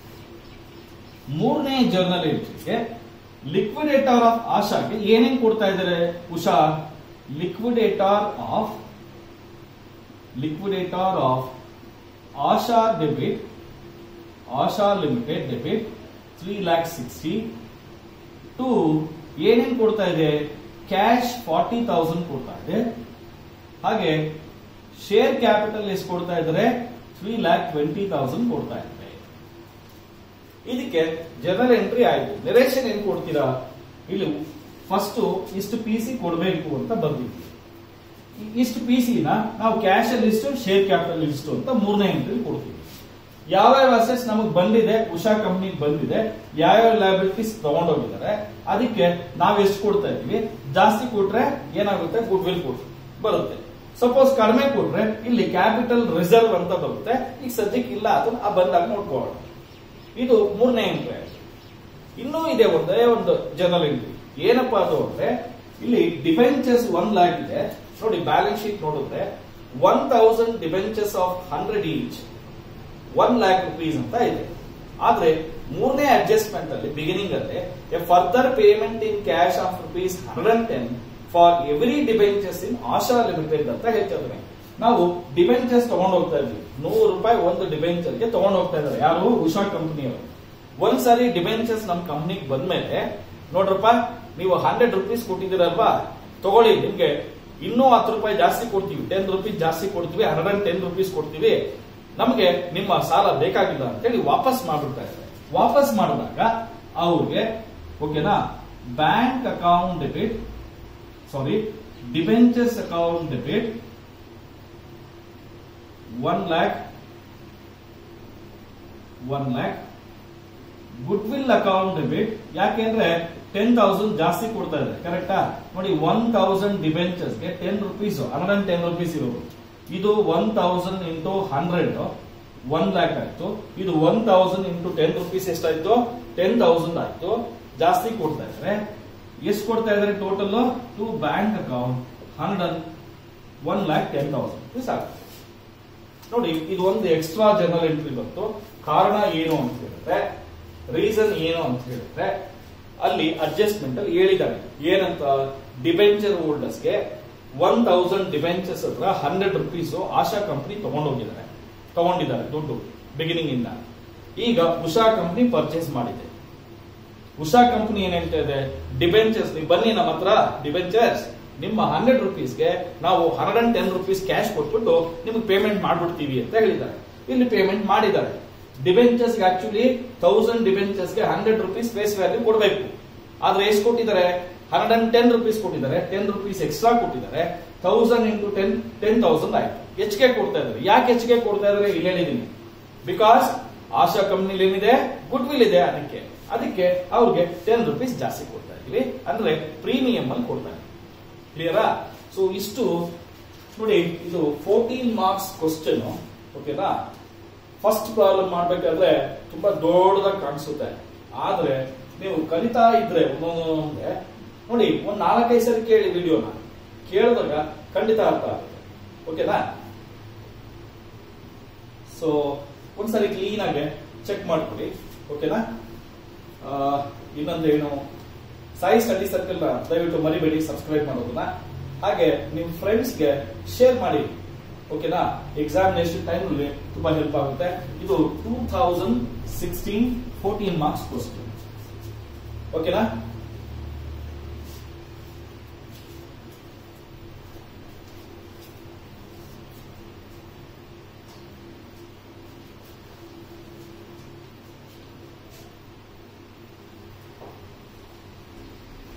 ಮೂರನೇ ಜರ್ನಲ್ ಎಂಟ್ರಿಗೆ ಲಿಕ್ವಿಡೇಟರ್ ಆಫ್ ಆಶಾಗೆ ಏನೇನ್ ಕೊಡ್ತಾ ಇದ್ದಾರೆ Usha liquidator of liquidator of Asha debit Asha limited debit three lakh sixty to ಏನೇನ್ ಕೊಡ್ತಾ ಇದೆ ಕ್ಯಾಶ್ ಫಾರ್ಟಿ ತೌಸಂಡ್ ಕೊಡ್ತಾ ಇದೆ ಹಾಗೆ ಶೇರ್ ಕ್ಯಾಪಿಟಲ್ ಎಷ್ಟು ಕೊಡ್ತಾ ಇದ್ದಾರೆ ತ್ರೀ ಲ್ಯಾಕ್ ಟ್ವೆಂಟಿ ತೌಸಂಡ್ ಕೊಡ್ತಾ ಇದ್ದಾರೆ ಇದಕ್ಕೆ ಜನರಲ್ ಎಂಟ್ರಿ ಆಯ್ತು ನೆರೇಷನ್ ಏನ್ ಕೊಡ್ತೀರಾ ಇಲ್ಲಿ ಫಸ್ಟ್ ಇಷ್ಟು ಪಿ ಸಿ ಕೊಡಬೇಕು ಅಂತ ಬಂದಿದ್ವಿ ಇಷ್ಟು ಪಿ ನ ನಾವು ಕ್ಯಾಶ್ ಅಲ್ಲಿ ಇಷ್ಟು ಶೇರ್ ಕ್ಯಾಪಿಟಲ್ ಇಷ್ಟು ಅಂತ ಮೂರನೇ ಎಂಟ್ರಿ ಕೊಡ್ತೀವಿ ಯಾವ್ಯಾವ ಅಸೆಟ್ಸ್ ನಮಗೆ ಬಂದಿದೆ ಉಷಾ ಕಂಪ್ನಿ ಬಂದಿದೆ ಯಾವ್ಯಾವ ಲಯಬಿಲಿಟೀಸ್ ತಗೊಂಡೋಗಿದ್ದಾರೆ ಅದಕ್ಕೆ ನಾವ್ ಎಷ್ಟು ಕೊಡ್ತಾ ಇದೀವಿ ಜಾಸ್ತಿ ಕೊಟ್ರೆ ಏನಾಗುತ್ತೆ ಗುಡ್ ವಿಲ್ ಕೊಟ್ಟು ಬರುತ್ತೆ ಸಪೋಸ್ ಕಡಿಮೆ ಕೊಟ್ರೆ ಇಲ್ಲಿ ಕ್ಯಾಪಿಟಲ್ ರಿಸರ್ವ್ ಅಂತ ಬರುತ್ತೆ ಈಗ ಸದ್ಯಕ್ಕೆ ಇಲ್ಲ ಅದನ್ನ ಆ ಬಂದಾಗ ನೋಡ್ಕೊಳ್ಳೋಣ ಇದು ಮೂರನೇ ಎಂಟ್ರಿ ಇನ್ನೂ ಇದೆ ಒಂದೇ ಒಂದು ಜನರಲ್ ಎಂಟ್ರಿ ಏನಪ್ಪಾ ಅದು ಅಂದ್ರೆ ಇಲ್ಲಿ ಡಿಬೆಂಚರ್ಸ್ ಒನ್ ಲ್ಯಾಕ್ ಇದೆ ನೋಡಿ ಬ್ಯಾಲೆನ್ಸ್ ಶೀಟ್ ನೋಡಿದ್ರೆ one thousand debentures of hundred each one lakh rupees ಅಂತ ಇದೆ ಆದ್ರೆ ಮೂರನೇ ಅಡ್ಜಸ್ಟ್ಮೆಂಟ್ ಅಲ್ಲಿ ಬಿಗಿನಿಂಗ್ ಅಲ್ಲಿ a further payment in cash of rupees hundred and ten for every debentures in Asha limited ಅಂತ ಹೇಳ್ತಿದ್ರೆ ನಾವು ಡಿಬೆಂಚರ್ಸ್ ತಗೊಂಡ್ ಹೋಗ್ತಾ ಇದ್ವಿ ನೂರು ರೂಪಾಯಿ ಒಂದು ಡಿಬೆಂಚರ್ಗೆ ತಗೊಂಡ್ ಹೋಗ್ತಾ ಇದ್ದಾರೆ ಯಾರು ಉಷಾ ಕಂಪನಿಯವರು ಒಂದ್ಸರಿ ಡಿಬೆಂಚರ್ಸ್ ನಮ್ ಕಂಪ್ನಿಗೆ ಬಂದ್ಮೇಲೆ ನೋಡ್ರಪ್ಪ ನೀವು ಹಂಡ್ರೆಡ್ ರುಪೀಸ್ ಕೊಟ್ಟಿದ್ದೀರಲ್ವಾ ತಗೊಳ್ಳಿ ನಿಮ್ಗೆ ಇನ್ನೂ ಹತ್ತು ರೂಪಾಯಿ ಜಾಸ್ತಿ ಕೊಡ್ತೀವಿ ಟೆನ್ ರುಪೀಸ್ ಜಾಸ್ತಿ ಕೊಡ್ತೀವಿ ಹಂಡ್ರೆಡ್ ಅಂಡ್ ಟೆನ್ ರುಪೀಸ್ ಕೊಡ್ತೀವಿ ನಮಗೆ ನಿಮ್ಮ ಸಾಲ ಬೇಕಾಗಿಲ್ಲ ಅಂತೇಳಿ ವಾಪಸ್ ಮಾಡ್ಬಿಡ್ತಾ ಇದ್ದಾರೆ ವಾಪಸ್ ಮಾಡಿದಾಗ ಅವ್ರಿಗೆ ಓಕೆನಾ bank account debit sorry debentures account debit one lakh one lakh goodwill account debit ಯಾಕೆಂದ್ರೆ ಟೆನ್ ತೌಸಂಡ್ ಜಾಸ್ತಿ ಕೊಡ್ತಾ ಇದೆ ಕರೆಕ್ಟಾ ನೋಡಿ ಒನ್ ತೌಸಂಡ್ ಡಿಬೆಂಚರ್ಸ್ಗೆ ten rupees hundred and ten rupees ಇರೋದು ಇದು one thousand into hundred one lakh ಆಯ್ತು ಇದು one thousand into ten rupees ಎಷ್ಟಾಯ್ತು ಟೆನ್ ತೌಸಂಡ್ ಆಯ್ತು ಜಾಸ್ತಿ ಕೊಡ್ತಾ ಇದ್ರೆ ಎಷ್ಟು ಕೊಡ್ತಾ ಇದ್ದಾರೆ total to bank account hundred one lakh ten thousand ಸಾಕು ನೋಡಿ ಇದು ಒಂದು ಎಕ್ಸ್ಟ್ರಾ ಜನರಲ್ ಎಂಟ್ರಿ ಬಂತು ಕಾರಣ ಏನು ಅಂತ ಹೇಳಿದ್ರೆ ರೀಸನ್ ಏನು ಅಂತ ಹೇಳಿದ್ರೆ ಅಲ್ಲಿ ಅಡ್ಜಸ್ಟ್ಮೆಂಟ್ ಅಲ್ಲಿ ಹೇಳಿದ್ದಾರೆ ಏನಂತ ಡಿಬೆಂಚರ್ ಹೋಲ್ಡರ್ಸ್ಗೆ ಒನ್ ತೌಸಂಡ್ ಡಿಬೆಂಚರ್ಸ್ ಹತ್ರ ಹಂಡ್ರೆಡ್ ರುಪೀಸ್ ಆಶಾ ಕಂಪನಿ ತಗೊಂಡೋಗಿದ್ದಾರೆ ತಗೊಂಡಿದ್ದಾರೆ ದುಡ್ಡು ಬಿಗಿನಿಂಗ್ ಇಂದ ಈಗ ಉಷಾ ಕಂಪನಿ ಪರ್ಚೇಸ್ ಮಾಡಿದೆ ಉಷಾ ಕಂಪನಿ ಏನ್ ಹೇಳ್ತಾ ಇದೆ ಡಿಬೆಂಚರ್ಸ್ ನೀವು ಬನ್ನಿ ನಮ್ಮ ಹತ್ರ ಡಿಬೆಂಚರ್ಸ್ ನಿಮ್ಮ ಹಂಡ್ರೆಡ್ ರುಪೀಸ್ಗೆ ನಾವು hundred and ten rupees cash ಕೊಟ್ಬಿಟ್ಟು ನಿಮ್ಗೆ ಪೇಮೆಂಟ್ ಮಾಡ್ಬಿಡ್ತೀವಿ ಅಂತ ಹೇಳಿದ್ದಾರೆ ಇಲ್ಲಿ ಪೇಮೆಂಟ್ ಮಾಡಿದ್ದಾರೆ ಡಿಬೆಂಚರ್ಸ್ ಆಕ್ಚುಲಿ ತೌಸಂಡ್ ಡಿಬೆಂಚರ್ಸ್ ಗೆ ಹಂಡ್ರೆಡ್ ರುಪೀಸ್ ಫೇಸ್ ವ್ಯಾಲ್ಯೂ ಕೊಡಬೇಕು ಆದ್ರೆ ಎಷ್ಟು ಕೊಟ್ಟಿದ್ದಾರೆ ಹಂಡ್ರೆಡ್ ಅಂಡ್ ಟೆನ್ ರುಪೀಸ್ ಕೊಟ್ಟಿದ್ದಾರೆ ಟೆನ್ ರುಪೀಸ್ ಎಕ್ಸ್ಟ್ರಾ ಕೊಟ್ಟಿದ್ದಾರೆ thousand into ten ten thousand ಆಯ್ತು ಹೆಚ್ಚಿಗೆ ಕೊಡ್ತಾ ಇದ್ದಾರೆ ಯಾಕೆ ಹೆಚ್ಚಿಗೆ ಕೊಡ್ತಾ ಇದ್ದಾರೆ ಇಲ್ಲಿ ಹೇಳಿದೀನಿ ಬಿಕಾಸ್ ಆಶಾ ಕಂಪ್ನಿಲಿ ಏನಿದೆ ಗುಡ್ ವಿಲ್ ಇದೆ ಅದಕ್ಕೆ ಅದಕ್ಕೆ ಅವ್ರಿಗೆ ಟೆನ್ ರುಪೀಸ್ ಜಾಸ್ತಿ ಕೊಡ್ತಾ ಇದೀವಿ ಅಂದ್ರೆ ಪ್ರೀಮಿಯಂ ಅಲ್ಲಿ ಕೊಡ್ತಾರೆ ಕ್ಲಿಯರಾ ಸೊ ಇಷ್ಟು ನೋಡಿ ಇದು ಫೋರ್ಟೀನ್ ಮಾರ್ಕ್ಸ್ ಕ್ವಶನ್ ಓಕೆನಾ ಫಸ್ಟ್ ಪ್ರಾಬ್ಲಮ್ ಮಾಡ್ಬೇಕಾದ್ರೆ ತುಂಬಾ ದೊಡ್ಡದಾಗಿ ಕಾಣಿಸುತ್ತೆ ಆದ್ರೆ ನೀವು ಕಲಿತಾ ಇದ್ರೆ ಒಂದೊಂದೇ ನೋಡಿ ಒಂದ್ ನಾಲ್ಕೈದು ಸರಿ ಕೇಳಿ ವಿಡಿಯೋನ ಕೇಳಿದಾಗ ಖಂಡಿತ ಅರ್ಥ ಆಗುತ್ತೆ ಓಕೆನಾ ಸೊ ಒಂದ್ಸರಿ ಕ್ಲೀನ್ ಆಗಿ ಚೆಕ್ ಮಾಡ್ಕೊಳ್ಳಿ ಓಕೆನಾ ಆ, ಇನ್ನೊಂದು ಏನು ಸಾಯಿ ಸ್ಟಡಿ ಸರ್ಕಲ್ ನ ದಯವಿಟ್ಟು ಮರಿಬೇಡಿ ಸಬ್ಸ್ಕ್ರೈಬ್ ಮಾಡೋದನ್ನ ಹಾಗೆ ನಿಮ್ ಫ್ರೆಂಡ್ಸ್ಗೆ ಶೇರ್ ಮಾಡಿ ಓಕೆನಾ ಎಕ್ಸಾಮಿನೇಷನ್ ಟೈಮ್ ಅಲ್ಲಿ ತುಂಬಾ ಹೆಲ್ಪ್ ಆಗುತ್ತೆ ಇದು two thousand sixteen fourteen marks question ಓಕೆನಾ